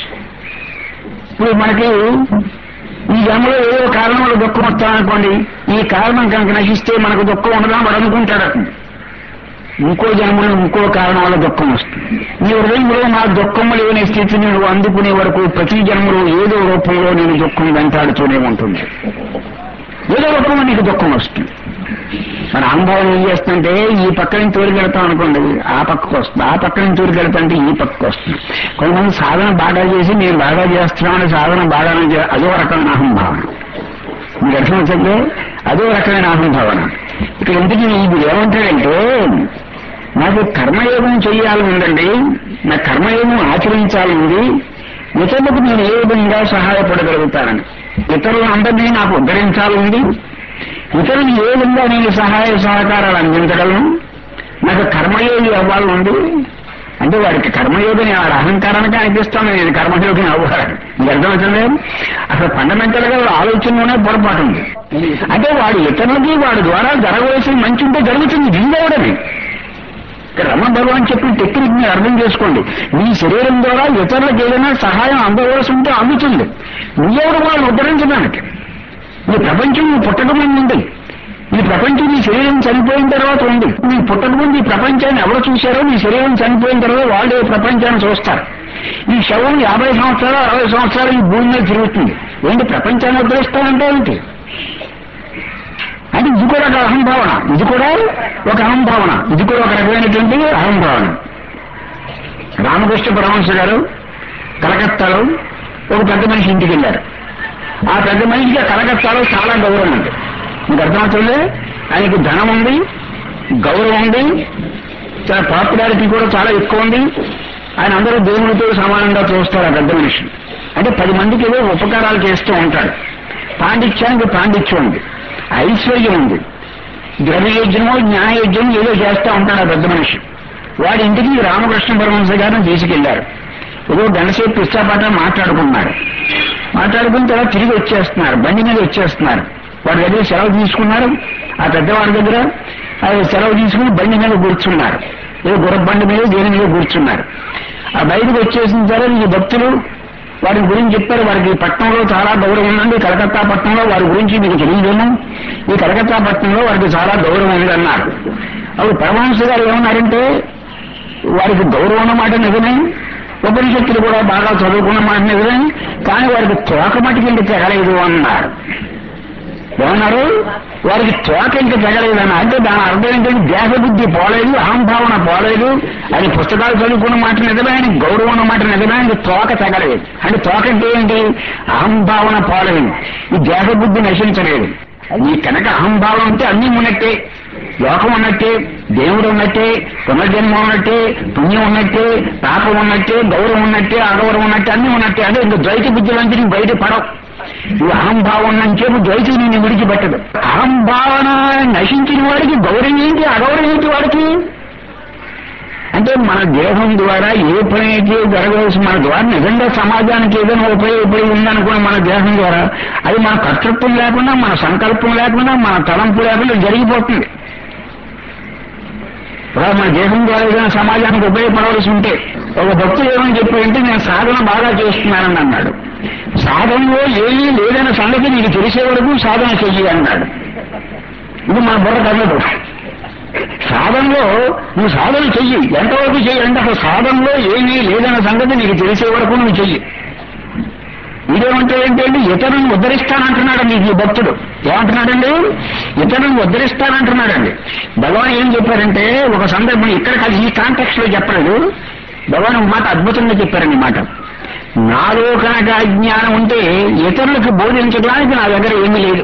ఇప్పుడు మనకి ఈ జన్మలో ఏదో కారణం వల్ల దుఃఖం వస్తామనుకోండి ఈ కారణం కనుక నశిస్తే మనకు దుఃఖం ఉండదా వాడు అనుకుంటాడు ఇంకో జన్మలో ఇంకో కారణం వల్ల దుఃఖం వస్తుంది నీ హృదయంలో నా దుఃఖం లేని స్థితిని నువ్వు అందుకునే వరకు ప్రతి జన్మలో ఏదో రూపంలో నేను దుఃఖం వెంటాడుతూనే ఉంటుంది ఏదో రూపంలో నీకు దుఃఖం వస్తుంది మన అనుభవం ఏం చేస్తుంటే ఈ పక్క నుంచి తోలికెళ్తాం అనుకోండి ఆ పక్కకు వస్తుంది ఆ పక్క నుంచి తోలికెళ్తాంటే ఈ పక్కకు వస్తుంది కొంతమంది సాధన బాగా చేసి నేను బాగా చేస్తున్నామని సాధన బాగా అదో రకమైన అహంభావన మీకు అర్థం వచ్చింది అదో రకమైన అహంభావన ఇక్కడ ఇంటికి ఇది ఏమంటాడంటే నాకు కర్మయోగం చేయాలని ఉందండి నా కర్మయోగం ఆచరించాలి ఉంది ఇతరులకు నేను ఏ విధంగా సహాయపడగలుగుతానని ఇతరులందరినీ నాకు ఉద్ధరించాలి ఉంది ఇతరులు ఏ విధంగా నేను సహాయ సహకారాలు అందించగలను నాకు కర్మయోగి అవ్వాలని ఉంది అంటే వాడికి కర్మయోగిని వాడి అహంకారానికి అనిపిస్తాను నేను కర్మయోగిని అవ్వాలి మీకు అర్థమవుతుంది అసలు ఫండమెంటల్ గా వాడి ఆలోచనలోనే పొరపాటు ఉంది అంటే వాడు ఇతరులకి వాడి ద్వారా జరగవలసిన మంచి ఉంటే జరుగుతుంది దిగవడమే ఇక్కడ రమణ భగవాన్ చెప్పిన టెక్నిక్ మీరు అర్థం చేసుకోండి నీ శరీరం ద్వారా ఇతరులకు ఏదైనా సహాయం అందవలసి ఉంటే అందుతుంది నువ్వెవరు వాళ్ళు ఉద్ధరించడానికి ఈ ప్రపంచం నువ్వు పుట్టక ముందు ఉంది ఈ ప్రపంచం నీ శరీరం చనిపోయిన తర్వాత ఉంది నీ పుట్టక ముందు ఈ ప్రపంచాన్ని ఎవరు చూశారో నీ శరీరం చనిపోయిన తర్వాత వాళ్ళే ఈ ప్రపంచాన్ని చూస్తారు ఈ శవం యాభై సంవత్సరాలు అరవై సంవత్సరాలు ఈ భూమి మీద తిరుగుతుంది ఏంటి ప్రపంచాన్ని ఉద్ధరిస్తానంటే ఏంటి అంటే ఇది కూడా ఒక అహంభావన ఇది కూడా ఒక అహంభావన ఇది కూడా ఒక రకమైనటువంటి అహంభావన రామకృష్ణ పరమహంస గారు కలకత్తాలో ఒక పెద్ద మనిషి ఇంటికి వెళ్ళారు ఆ పెద్ద మనిషికి కలకత్తాలో చాలా గౌరవం ఉంది మీకు అర్థమవుతుంది ఆయనకు ధనం ఉంది గౌరవం ఉంది చాలా పాపులారిటీ కూడా చాలా ఎక్కువ ఉంది ఆయన అందరూ దేవునితో సమానంగా చూస్తారు ఆ పెద్ద మనిషి అంటే పది మందికి ఏదో ఉపకారాలు చేస్తూ ఉంటాడు పాండిత్యానికి పాండిత్యం ఉంది ఐశ్వర్యం ఉంది ద్రవ్యయజ్ఞమో న్యాయయజ్ఞం ఏదో చేస్తూ ఉంటాడు ఆ పెద్ద మనిషి వాడి ఇంటికి రామకృష్ణ పరమహంస గారిని తీసుకెళ్లారు ఏదో గంటసేపు పిస్తాపాట మాట్లాడుకున్నారు మాట్లాడుకున్న తర్వాత తిరిగి వచ్చేస్తున్నారు బండి మీద వచ్చేస్తున్నారు వాడి దగ్గర సెలవు తీసుకున్నారు ఆ పెద్దవాడి దగ్గర ఆయన సెలవు తీసుకుని బండి మీద కూర్చున్నారు ఏదో గుర్ర బండి మీద దేని మీద కూర్చున్నారు ఆ బయటకు వచ్చేసిన తర్వాత ఈ భక్తులు వారి గురించి చెప్పారు వారికి ఈ పట్టణంలో చాలా గౌరవం ఉందండి కలకత్తా పట్టణంలో వారి గురించి మీకు తెలియదేమో ఈ కలకత్తా పట్టణంలో వారికి చాలా గౌరవం ఉంది అన్నారు అప్పుడు పరమహంస గారు ఏమన్నారంటే వారికి గౌరవం అన్నమాట నిజమే ఉపనిషత్తులు కూడా బాగా చదువుకున్న మాట నిజమే కానీ వారికి తోక మటుకి ఇంక తెగలేదు అన్నారు ఏమన్నారు వారికి తోక ఇంక తెగలేదన్న అంటే దాని అర్థం ఏంటంటే దేహ బుద్ధి పోలేదు అహంభావన పోలేదు అది పుస్తకాలు చదువుకున్న మాట నిజమే ఆయన గౌరవం అన్న మాట నిజమే ఆయనకి తోక తెగలేదు అంటే తోక అంటే ఏంటి అహంభావన పోలేదు ఈ దేహ బుద్ధి నశించలేదు ఈ కనుక అహంభావం అంటే అన్ని ఉన్నట్టే లోకం ఉన్నట్టే దేవుడు ఉన్నట్టే పునర్జన్మ ఉన్నట్టే పుణ్యం ఉన్నట్టే పాపం ఉన్నట్టే గౌరవం ఉన్నట్టే అగౌరవం ఉన్నట్టే అన్ని ఉన్నట్టే అంటే ఇంకా ద్వైత బుద్ధులంటే నీకు బయట పడవు ఈ అహంభావం నుంచేపు ద్వైతం నిన్ను విడిచిపెట్టదు అహంభావన నశించిన వాడికి గౌరవం ఏంటి అగౌరవం ఏంటి వాడికి అంటే మన దేహం ద్వారా ఏ పని అయితే జరగవలసి మన ద్వారా నిజంగా సమాజానికి ఏదైనా ఉపయోగపడి ఉందనుకున్న మన దేహం ద్వారా అది మన కర్తృత్వం లేకుండా మన సంకల్పం లేకుండా మన తలంపు లేకుండా జరిగిపోతుంది ఇలా మన దేహం ద్వారా ఏదైనా సమాజానికి ఉపయోగపడవలసి ఉంటే ఒక భక్తుడు ఏమని చెప్పాడంటే నేను సాధన బాగా చేస్తున్నానని అన్నాడు సాధనలో ఏమీ లేదన్న సంగతి నీకు తెలిసే వరకు సాధన చెయ్యి అన్నాడు ఇది మన బుర్ర కదలదు సాధనలో నువ్వు సాధన చెయ్యి ఎంతవరకు చెయ్యి అంటే అసలు సాధనలో ఏమీ లేదన్న సంగతి నీకు తెలిసే వరకు నువ్వు చెయ్యి ఇదేమంటే ఏంటంటే ఇతరులను ఉద్ధరిస్తానంటున్నాడండి ఈ భక్తుడు ఏమంటున్నాడండి ఇతరులను ఉద్ధరిస్తానంటున్నాడండి భగవాన్ ఏం చెప్పారంటే ఒక సందర్భం ఇక్కడ కాదు ఈ కాంటెక్స్ట్ లో చెప్పలేదు భగవాన్ ఒక మాట అద్భుతంగా చెప్పారండి ఈ మాట నాలో కనుక అజ్ఞానం ఉంటే ఇతరులకు బోధించడానికి నా దగ్గర ఏమీ లేదు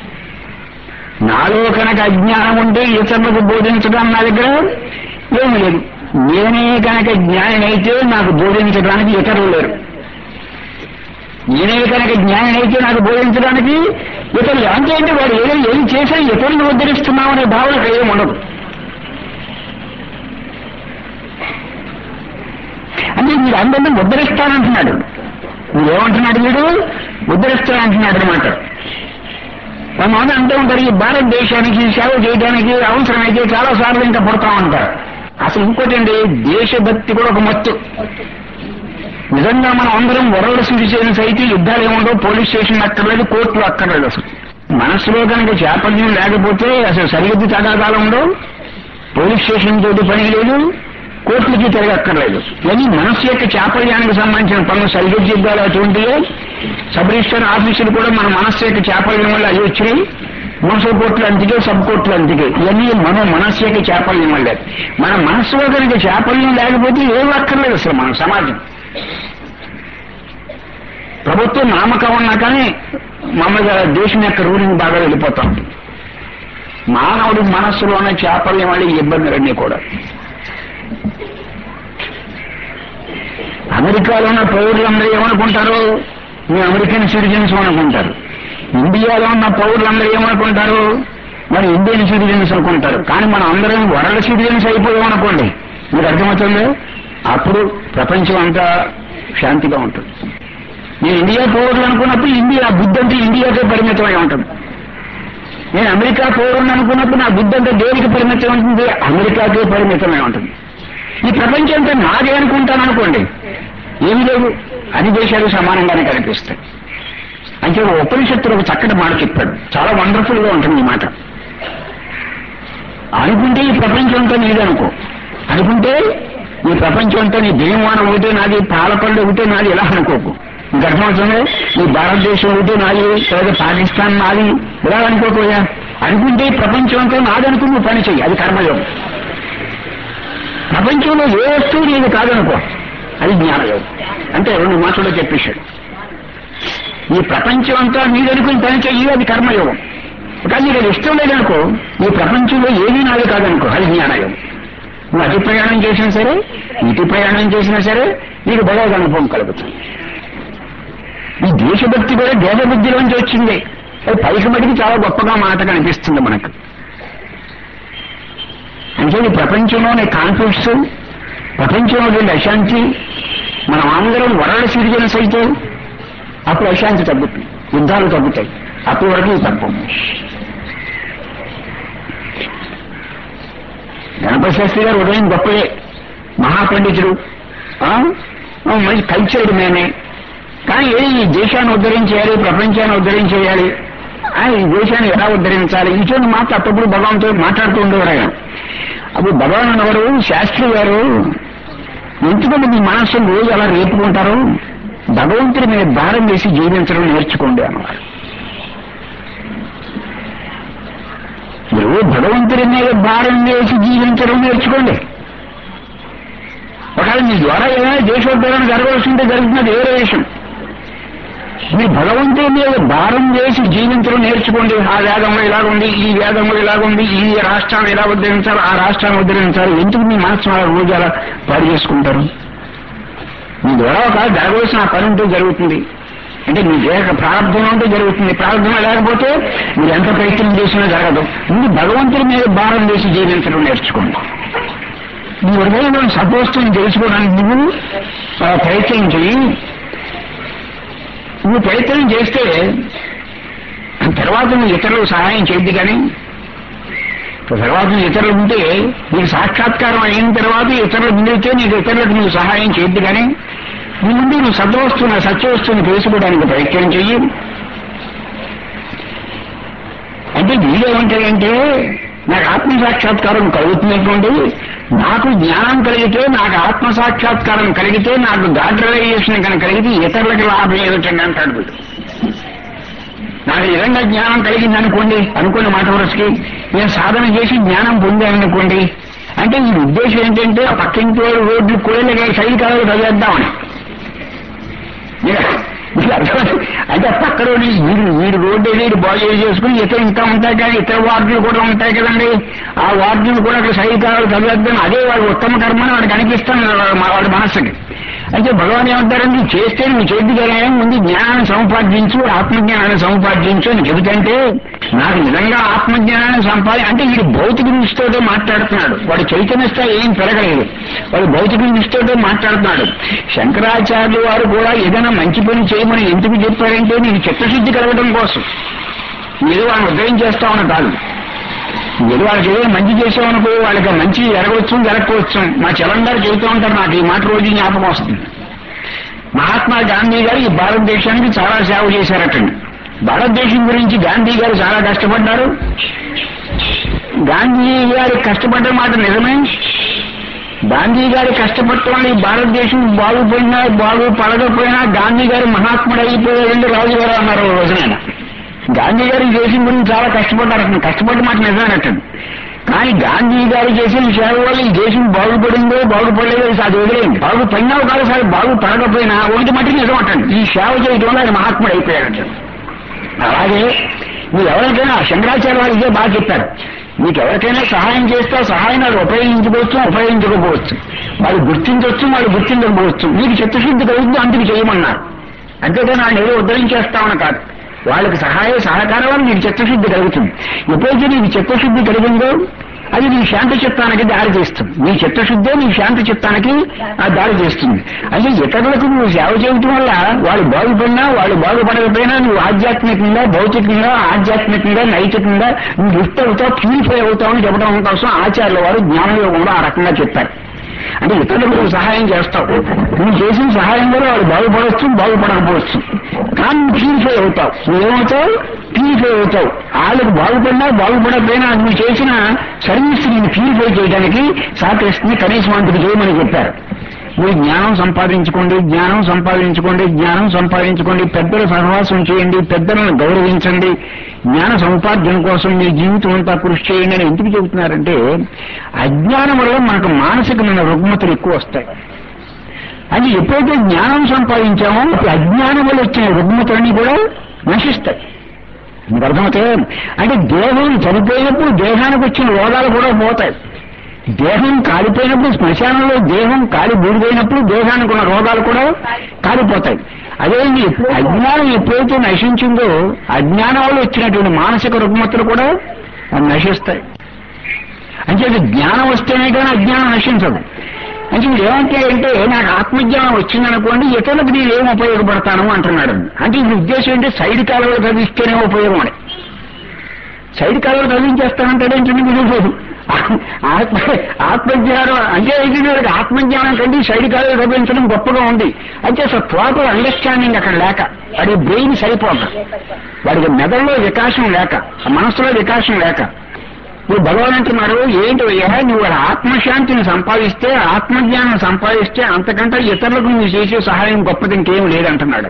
నాలో కనుక అజ్ఞానం ఉంటే ఇతరులకు బోధించడం నా దగ్గర ఏమీ లేదు నేనే కనుక జ్ఞానైతే నాకు బోధించడానికి ఇతరులు లేరు నేనే కనుక జ్ఞానం అయితే నాకు బోధించడానికి ఇతరులు అంటే అంటే వాడు ఏదో ఏం చేసినా ఇతరులను ఉద్ధరిస్తున్నామనే భావన ఇక్కడ ఏం ఉండదు అంటే మీరు అందరినీ ఉద్ధరిస్తానంటున్నాడు మీరేమంటున్నాడు వీడు ఉద్ధరిస్తానంటున్నాడు అనమాట కొంతమంది అంటూ ఉంటారు ఈ భారతదేశానికి సేవ చేయడానికి అవసరమైతే చాలా సార్లు ఇంకా పుడతా ఉంటారు అసలు ఇంకోటి అండి దేశభక్తి కూడా ఒక మత్తు నిజంగా మనం అందరం వరల్డ్ సిటిజన్స్ అయితే యుద్ధాలు ఏముండవు పోలీస్ స్టేషన్ అక్కర్లేదు కోర్టులు అక్కర్లేదు అసలు మనసులో కనుక చాపల్యం లేకపోతే అసలు సరిహద్దు తగాదాలు ఉండవు పోలీస్ స్టేషన్ తోటి పని లేదు కోర్టులకి తిరగక్కర్లేదు ఇవన్నీ మనస్సు యొక్క చాపల్యానికి సంబంధించిన పనులు సరిహద్దు యుద్ధాలు అటువంటివే సబ్ రిజిస్టర్ ఆఫీసులు కూడా మన మనస్సు యొక్క చాపల్యం వల్ల అవి వచ్చినాయి మున్సిపల్ కోర్టులు అంతికే సబ్ కోర్టులు అంతికే ఇవన్నీ మన మనస్సు యొక్క చాపల్యం వల్ల మన మనస్సులో కనుక చాపల్యం లేకపోతే ఏం అక్కర్లేదు అసలు మన సమాజం ప్రభుత్వం నామకం ఉన్నా కానీ మామూలుగా దేశం యొక్క రూలింగ్ బాగా వెళ్ళిపోతా ఉంటుంది మానవుడి మనస్సులోనే చేపల్ని మళ్ళీ ఇబ్బందులన్నీ కూడా అమెరికాలో ఉన్న పౌరులందరూ ఏమనుకుంటారు మేము అమెరికన్ సిటిజన్స్ అనుకుంటారు ఇండియాలో ఉన్న పౌరులందరూ ఏమనుకుంటారు మరి ఇండియన్ సిటిజన్స్ అనుకుంటారు కానీ మనం అందరం వరల్డ్ సిటిజన్స్ అయిపోయామనుకోండి మీకు అర్థమవుతుంది అప్పుడు ప్రపంచం అంతా శాంతిగా ఉంటుంది నేను ఇండియా పౌరులు అనుకున్నప్పుడు ఇండియా బుద్ధి అంటే ఇండియాకే పరిమితమై ఉంటుంది నేను అమెరికా పౌరుని అనుకున్నప్పుడు నా బుద్ధి అంటే దేనికి పరిమితం ఉంటుంది అమెరికాకే పరిమితమై ఉంటుంది ఈ ప్రపంచం అంతా నాదే అనుకుంటాను అనుకోండి ఏమి లేదు అన్ని దేశాలు సమానంగానే కనిపిస్తాయి అంటే ఉపనిషత్తులు ఒక చక్కటి మాట చెప్పాడు చాలా వండర్ఫుల్ గా ఉంటుంది ఈ మాట అనుకుంటే ఈ ప్రపంచం అంతా నీదనుకో అనుకుంటే ఈ ప్రపంచం అంతా నీ దేవానం ఒకటే నాది పాలపల్లి ఒకటే నాది ఇలా అనుకోకు నీకు అర్థమవుతుంది ఈ భారతదేశం ఒకటి నాది లేదా పాకిస్తాన్ నాది ఇలా అనుకోకపోయా అనుకుంటే ఈ ప్రపంచం అంతా నాదనుకుని నువ్వు పని చెయ్యి అది కర్మయోగం ప్రపంచంలో ఏ వస్తువు నీది కాదనుకో అది జ్ఞానయోగం అంటే రెండు మాటల్లో చెప్పేశాడు ఈ ప్రపంచం అంతా నీదనుకుని పని చెయ్యి అది కర్మయోగం కానీ నీకు అది ఇష్టం లేదనుకో ఈ ప్రపంచంలో ఏదీ నాది కాదనుకో అది జ్ఞానయోగం నువ్వు అతి ప్రయాణం చేసినా సరే ఇటు ప్రయాణం చేసినా సరే నీకు భగవద్ అనుభవం కలుగుతుంది ఈ దేశభక్తి కూడా దేశబుద్ధిలోంచి వచ్చింది అది పైకి మటుకు చాలా గొప్పగా మాట కనిపిస్తుంది మనకు అంటే ఈ ప్రపంచంలోని కాన్ఫ్లిక్ట్స్ ప్రపంచంలో ఉండే అశాంతి మనం అందరం వరల్డ్ సిటిజన్స్ అయితే అప్పుడు అశాంతి తగ్గుతుంది యుద్ధాలు తగ్గుతాయి అప్పటి వరకు ఇది తప్పవు గణపతి శాస్త్రి గారు ఉదయం గొప్పయే మహాపండితుడు ఆ? ఆ, మంచి కల్చర్డ్ మేనే కానీ ఏ ఈ దేశాన్ని ఉద్ధరించేయాలి ప్రపంచాన్ని ఉద్ధరించేయాలి ఆ, ఈ దేశాన్ని ఎలా ఉద్ధరించాలి ఇటువంటి మాట అప్పుడప్పుడు భగవంతుడు మాట్లాడుతూ ఉండేవారు ఆయన అప్పుడు భగవాన్ ఎవరు శాస్త్రి గారు ఎందుకంటే మీ మనస్సును రోజు అలా రేపుకుంటారు భగవంతుడి మీద భారం వేసి జీవించడం నేర్చుకోండి అన్నవారు మీరు భగవంతుడి మీద భారం వేసి జీవించడం నేర్చుకోండి ఒకవేళ మీ ద్వారా ఏమైనా దేశోద్ధరణ జరగవలసి ఉంటే జరుగుతున్నది వేరే విషయం మీ భగవంతుడి మీద భారం వేసి జీవించడం నేర్చుకోండి ఆ వేదంలో ఇలాగుంది ఈ వేదంలో ఇలాగుంది ఈ రాష్ట్రాన్ని ఎలా ఉద్ధరించాలి ఆ రాష్ట్రాన్ని ఉద్ధరించాలి ఎందుకు మీ మనసు అలా రోజు అలా పాడు చేసుకుంటారు మీ ద్వారా ఒక జరగవలసిన ఆ పని ఉంటూ జరుగుతుంది అంటే మీ దేహ ప్రారంభం ఉంటూ జరుగుతుంది ప్రారంభం లేకపోతే మీరు ఎంత ప్రయత్నం చేసినా జరగదు ముందు భగవంతుడి మీద భారం వేసి జీవించడం నేర్చుకోండి నీ హృదయంలో సపోస్టుని తెలుసుకోవడానికి నువ్వు ఆ, ప్రయత్నం చెయ్యి నువ్వు ప్రయత్నం చేస్తే తర్వాత నువ్వు ఇతరులకు సహాయం చేయద్దు కానీ తర్వాత నువ్వు ఇతరులు ఉంటే నీకు సాక్షాత్కారం అయిన తర్వాత ఇతరులు ముందైతే నీకు ఇతరులకు నువ్వు సహాయం చేయొద్దు కానీ నీ ముందు నువ్వు సద్వస్తున్న సత్యవస్తువుని తెలుసుకోవడానికి ప్రయత్నం చెయ్యి అంటే వీడేమంటాడంటే నాకు ఆత్మ సాక్షాత్కారం కలుగుతున్నటువంటి నాకు జ్ఞానం కలిగితే నాకు ఆత్మ సాక్షాత్కారం కలిగితే నాకు గాడ్ రియలైజేషన్ కనుక కలిగితే ఇతరులకు లాభం ఏమిటండి అంటాడు వీడు నాకు నిజంగా జ్ఞానం కలిగింది అనుకోండి అనుకున్న మాట వరుసకి నేను సాధన చేసి జ్ఞానం పొందాననుకోండి అంటే ఈ ఉద్దేశం ఏంటంటే ఆ పక్కింటి వాడు రోడ్లు కూడా సైడ్ కావాలి చదివేద్దామని మీరు- మీరు అర్థమైంది? అంటే పక్కన వీడు వీడు రోడ్డు వీడు బాగు చేసుకుని ఇతర ఇంకా ఉంటాయి కానీ ఇతర వార్డులు కూడా ఉంటాయి కదండి ఆ వార్డులు కూడా అక్కడ సైడ్ కావాలి చదివేద్దాం అదే వాడు ఉత్తమ కర్మని వాడికి అనిపిస్తాను వాడి మనస్సుకి అయితే భగవాన్ ఏమంటారండి నువ్వు చేస్తే నువ్వు చేతి కదా ముందు జ్ఞానాన్ని సముపార్జించు ఆత్మజ్ఞానాన్ని సముపార్జించు అని చెబుతంటే నాకు నిజంగా ఆత్మజ్ఞానాన్ని సంపాది అంటే వీడు భౌతిక దృష్టితోటే మాట్లాడుతున్నాడు వాడు చైతన్య స్థాయి ఏం పెరగలేదు వాడు భౌతిక దృష్టితోటే మాట్లాడుతున్నాడు శంకరాచార్యులు వారు కూడా ఏదైనా మంచి పని చేయమని ఎందుకు చెప్పారంటే నీకు చిత్తశుద్ధి కలగడం కోసం మీరు వాళ్ళని ఉదయం చేస్తామని కాదు మీరు వాళ్ళకి ఏదైనా మంచి చేసామనుకో వాళ్ళకి ఆ మంచి ఎరగవచ్చు జరగవచ్చు మా చలం గారు చెబుతూ ఉంటారు నాకు ఈ మాట రోజు జ్ఞాపకం వస్తుంది మహాత్మా గాంధీ గారు ఈ భారతదేశానికి చాలా సేవ చేశారటండి భారతదేశం గురించి గాంధీ గారు చాలా కష్టపడ్డారు గాంధీ గారి కష్టపడ్డ మాట నిజమే గాంధీ గారి కష్టపడటం వల్ల ఈ భారతదేశం బాగుపోయినా బాగుపడకపోయినా గాంధీ గారు మహాత్ముడు అయిపోయాడండి రాజు గారు అన్నారు ఓ రోజున ఆయన. గాంధీ గారు ఈ దేశం గురించి చాలా కష్టపడ్డారు అతను కష్టపడ్డ మాట నిజమేనట్టండి కానీ గాంధీ గారు చేసిన సేవ వల్ల ఈ దేశం బాగుపడిందో బాగుపడలేదో అది వదిలేయండి బాగుపడినావు కాదు సార్ బాగుపడకపోయినా ఒకటి మట్టి నిజం అంటండి ఈ సేవ చేయడం వల్ల ఆయన మహాత్ముడు అయిపోయాడంట అలాగే మీరు ఎవరికైనా శంకరాచార్య వారు ఇదే బాగా చెప్పారు మీకు ఎవరికైనా సహాయం చేస్తే ఆ సహాయం వాళ్ళు ఉపయోగించుకోవచ్చు ఉపయోగించకపోవచ్చు వాళ్ళు గుర్తించవచ్చు వాళ్ళు గుర్తించకపోవచ్చు మీకు చిత్తశుద్ధి కలుగుతుంది అందుకు చేయమన్నారు అంతేగాని వాళ్ళు ఏదో ఉద్ధరించేస్తామని కాదు వాళ్ళకి సహాయ సహకారం వల్ల నీకు చిత్తశుద్ధి కలుగుతుంది ఎప్పుడైతే నీకు చిత్తశుద్ధి కలిగిందో అది నీ శాంత చిత్తానికి దారి చేస్తుంది నీ చిత్తశుద్ధే నీ శాంత చిత్తానికి ఆ దారి చేస్తుంది అంటే ఇతరులకు నువ్వు సేవ చేయటం వల్ల వాళ్ళు బాగుపడినా వాళ్ళు బాగుపడకపోయినా నువ్వు ఆధ్యాత్మికంగా భౌతికంగా ఆధ్యాత్మికంగా నైతికంగా నువ్వు లిఫ్ట్ అవుతావు ప్యూరిఫై అవుతావు అని చెప్పడం కోసం ఆచార్యుల వారు జ్ఞానయోగంలో ఆ రకంగా చెప్పారు అంటే ఇతరులకు నువ్వు సహాయం చేస్తావు నువ్వు చేసిన సహాయం వల్ల వాళ్ళు బాగుపడవచ్చు బాగుపడకపోవచ్చు కానీ నువ్వు ప్యూరిఫై అవుతావు నువ్వేమవుతావు ప్యూరిఫై అవుతావు వాళ్ళకు బాగుపడినా బాగుపడకపోయినా నువ్వు చేసిన సర్వీస్ నేను ప్యూరిఫై చేయడానికి సహకరిస్తుంది కనీసం అందుకు చేయమని చెప్పారు మీరు జ్ఞానం సంపాదించుకోండి జ్ఞానం సంపాదించుకోండి జ్ఞానం సంపాదించుకోండి పెద్దల సహవాసం చేయండి పెద్దలను గౌరవించండి జ్ఞాన సముపార్జన కోసం మీ జీవితం అంతా కృషి చేయండి అని ఎందుకు చెబుతున్నారంటే అజ్ఞానం వల్ల మనకు మానసికమైన రుగ్మతలు ఎక్కువ వస్తాయి అది ఎప్పుడైతే జ్ఞానం సంపాదించామో అజ్ఞానం వల్ల వచ్చిన రుగ్మతలన్నీ కూడా నశిస్తాయి మీకు అర్థమవుతాయి అంటే దేహం చనిపోయినప్పుడు దేహానికి వచ్చిన రోగాలు కూడా పోతాయి దేహం కాలిపోయినప్పుడు శ్మశానంలో దేహం కాలి బూడిపోయినప్పుడు దేహానికి ఉన్న రోగాలు కూడా కాలిపోతాయి అదేంటి అజ్ఞానం ఎప్పుడైతే నశించిందో అజ్ఞానం వల్ల వచ్చినటువంటి మానసిక రుగ్మతలు కూడా అవి నశిస్తాయి అంటే అది జ్ఞానం వస్తేనే కానీ అజ్ఞానం నశించదు అంటే ఇప్పుడు ఏమంటాడంటే నాకు ఆత్మజ్ఞానం వచ్చిందనుకోండి ఇతరులకు నేను ఏం ఉపయోగపడతాను అంటున్నాడు అంటే ఈ ఉద్దేశం ఏంటి సైడ్ కాలువలు చదివిస్తేనే ఉపయోగం అని సైడ్ కాలువలు చదివించేస్తానంటాడేంటండి మీరు ఆత్మ ఆత్మజ్ఞానం అంటే ఇది వీళ్ళకి ఆత్మజ్ఞానం కంటే సైడ్ కాలువలు చదివించడం గొప్పగా ఉంది అంటే అసలు ప్రాపర్ అండర్స్టాండింగ్ అక్కడ లేక వాడి బ్రెయిన్ సరిపోక వాడికి మెదడులో వికాసం లేక ఆ మనసులో వికాసం లేక ఇప్పుడు భగవాన్ అంటున్నారు ఏంటి అయ్యా నువ్వు ఆత్మశాంతిని సంపాదిస్తే ఆత్మజ్ఞానం సంపాదిస్తే అంతకంటే ఇతరులకు నువ్వు చేసే సహాయం గొప్పది ఇంకేం లేదంటున్నాడు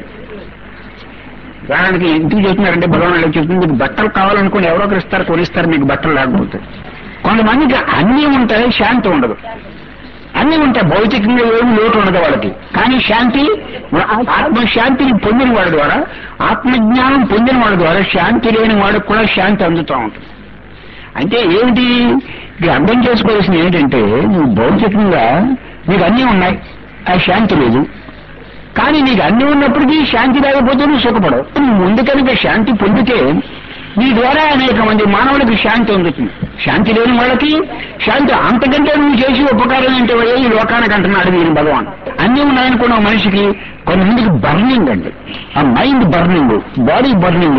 ఉదాహరణకి ఎందుకు చెప్తున్నారంటే భగవాన్ అలా చెప్తుంది మీకు బట్టలు కావాలనుకుని ఎవరో ఒకరు ఇస్తారు కొనిస్తారు మీకు బట్టలు లేకపోతే కొంతమందికి అన్నీ ఉంటాయి శాంతి ఉండదు అన్నీ ఉంటాయి భౌతికంగా ఏమి లోటు ఉండదు వాళ్ళకి కానీ శాంతి ఆత్మశాంతిని పొందిన వాడి ద్వారా ఆత్మజ్ఞానం పొందిన వాడి ద్వారా శాంతి లేని వాడికి కూడా శాంతి అందుతూ ఉంటుంది అంటే ఏమిటి ఇది అర్థం చేసుకోవాల్సింది ఏంటంటే నువ్వు భౌతికంగా నీకు అన్నీ ఉన్నాయి ఆ శాంతి లేదు కానీ నీకు అన్ని ఉన్నప్పటికీ శాంతి లేకపోతే నువ్వు సుఖపడవు నువ్వు ముందు కనుక శాంతి పొందితే నీ ద్వారా అనేక మంది మానవులకు శాంతి అందుతుంది శాంతి లేని వాళ్ళకి శాంతి అంతకంటే నువ్వు చేసి ఉపకారం ఏంటి వయ్యా ఈ లోకానికి అంటున్నాడు నేను భగవాన్ అన్నీ ఉన్నాయనుకున్న మనిషికి కొంతమందికి బర్నింగ్ అండి ఆ మైండ్ బర్నింగ్ బాడీ బర్నింగ్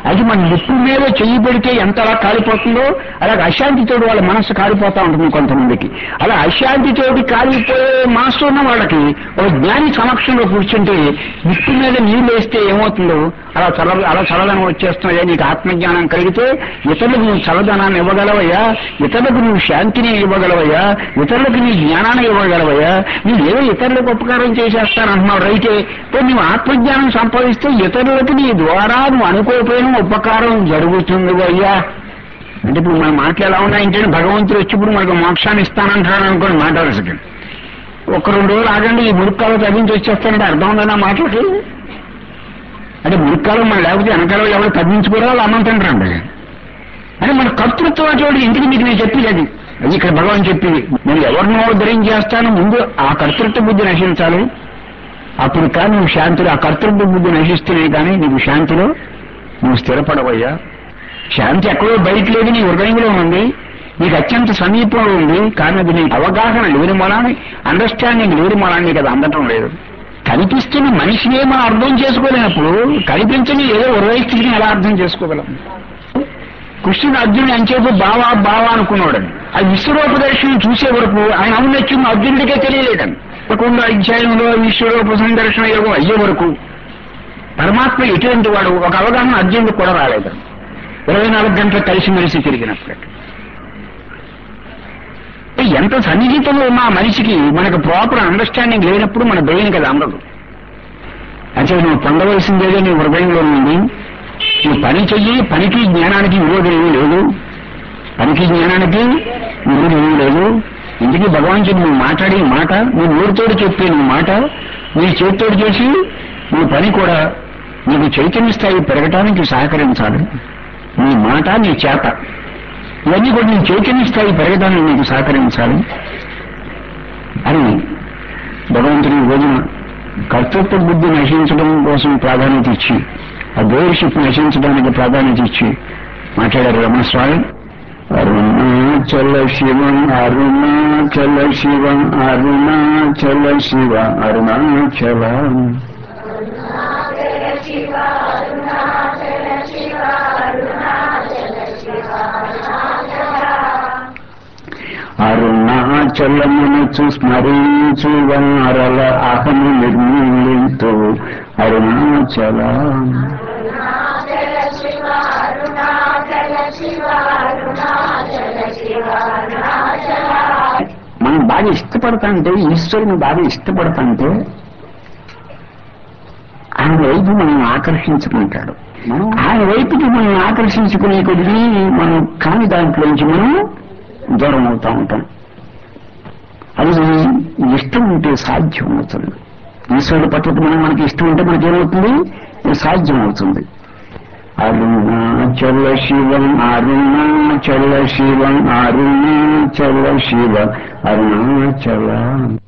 అది మన నిప్పు మీద చెయ్యి పెడితే ఎంత అలా కాలిపోతుందో అలాగే అశాంతితోటి వాళ్ళ మనస్సు కాలిపోతా ఉంటుంది కొంతమందికి అలా అశాంతితోటి కాలిపోయే మనస్సు ఉన్న వాళ్ళకి ఒక జ్ఞాని సమక్షంలో కూర్చుంటే నిప్పు మీద నీళ్ళు వేస్తే ఏమవుతుందో అలా చల్ల అలా చల్లదనం వచ్చేస్తున్నాయా నీకు ఆత్మజ్ఞానం కలిగితే ఇతరులకు నువ్వు చల్లదనాన్ని ఇవ్వగలవయ్యా ఇతరులకు నువ్వు శాంతిని ఇవ్వగలవయ్యా ఇతరులకు నీ జ్ఞానాన్ని ఇవ్వగలవయ్యా నువ్వు ఏదో ఇతరులకు ఉపకారం చేసేస్తానంటున్నావు రైతే పోనీ నువ్వు ఆత్మజ్ఞానం సంపాదిస్తే ఇతరులకు నీ ద్వారా నువ్వు అనుకోకపోయిన ఉపకారం జరుగుతుంది అయ్యా అంటే ఇప్పుడు మన మాటలు ఎలా ఉన్నాయంటే భగవంతుడు వచ్చి ఇప్పుడు మనకు మోక్షాన్ని ఇస్తానంటాడు అనుకోండి మాట వరుసకి ఒక రెండు రోజులు ఆగండి ఈ మురుక్కాలు తగ్గించి వచ్చేస్తానంటే అర్థం ఉందన్న మాటలకి అంటే మురుక్కాలం మనం లేకపోతే వెనకాల ఎవరు తగ్గించుకోరా వాళ్ళు అన్నం తింటారండి అంటే మన కర్తృత్వం చోటు ఇంటికి మీకు నేను చెప్పేది అది అది ఇక్కడ భగవాన్ చెప్పింది నేను ఎవరినో ఉద్ధరించి చేస్తాను ముందు ఆ కర్తృత్వ బుద్ధి నశించాలి అప్పుడు కానీ నువ్వు శాంతిలో ఆ కర్తృత్వ బుద్ధి నశిస్తేనే కానీ నీకు శాంతిలో నువ్వు స్థిరపడవయ్యా శాంతి ఎక్కడో బయట లేదు నీ హృదయంలో ఉంది నీకు అత్యంత సమీపంలో ఉంది కానీ అది నీకు అవగాహన లేని మూలాన్ని అండర్స్టాండింగ్ లేని మూలాన్ని నీకు అది అందటం లేదు కనిపిస్తున్న మనిషినే మనం అర్థం చేసుకోలేనప్పుడు కనిపించని ఏదో ఉరవై స్థితిని ఎలా అర్థం చేసుకోగలం కృష్ణుడు అర్జునుడు అంచేపు బావా బావా అనుకున్నాడని ఆ విశ్వరూప దర్శనం చూసే వరకు ఆయన అవునొచ్చిన అర్జునుడికే తెలియలేదని పదకొండో అధ్యాయంలో విశ్వరూప సందర్శన యోగం అయ్యే వరకు పరమాత్మ ఎటువంటి వాడు ఒక అవగాహన అర్జునుడు కూడా రాలేదు ఇరవై నాలుగు గంటలు కలిసిమెలిసి తిరిగినప్పుడు ఎంత సన్నిహితంలో ఉన్న ఆ మనిషికి మనకు ప్రాపర్ అండర్స్టాండింగ్ లేనప్పుడు మన బ్రెయిన్ కదా అందదు అంటే నువ్వు పొందవలసిందేదో నీ హృదయంలో ఉంది నువ్వు పని చెయ్యి పనికి జ్ఞానానికి విరోధం ఏమీ లేదు పనికి జ్ఞానానికి విరోధం ఏమీ లేదు ఇందుకే భగవాన్ చెప్పి నువ్వు మాట్లాడే మాట నీ నోరుతోడు చెప్పే నువ్వు మాట నీ చేతితోడు చేసి నీ పని కూడా నీకు చైతన్య స్థాయి పెరగటానికి సహకరించాలి నీ మాట నీ చేత ఇవన్నీ కూడా నీ చైతన్య స్థాయి పెరగడానికి నీకు సహకరించాలి అని భగవంతుని ఈ రోజున కర్తృత్వ బుద్ధి నశించడం కోసం ప్రాధాన్యత ఇచ్చి ఆ డోర్షిప్ నశించడానికి ప్రాధాన్యత ఇచ్చి మాట్లాడారు రమణస్వామి అరుణాచల శివం అరుణాచల శివం అరుణాచల శివ అరుణాచల అరుణాచలమును స్మరించు వారల అహము నిర్మూలింతు అరుణాచల మనం బాగా ఇష్టపడతాంటే ఈశ్వరుని బాగా ఇష్టపడతాంటే ఆయన వైపు మనం ఆకర్షించుకుంటాడు మనం ఆయన వైపుకి మనం ఆకర్షించుకునే కొద్ది మనం కాని దాంట్లోంచి మనం దూరం అవుతా ఉంటాం అది ఇష్టం ఉంటే సాధ్యం అవుతుంది ఈశ్వరుడు పట్ల మనం మనకి ఇష్టం ఉంటే మనకి ఏమవుతుంది ఇది సాధ్యం అవుతుంది అరుణాచల శివం అరుణాచల శివం అరుణాచల శివ అరుణాచల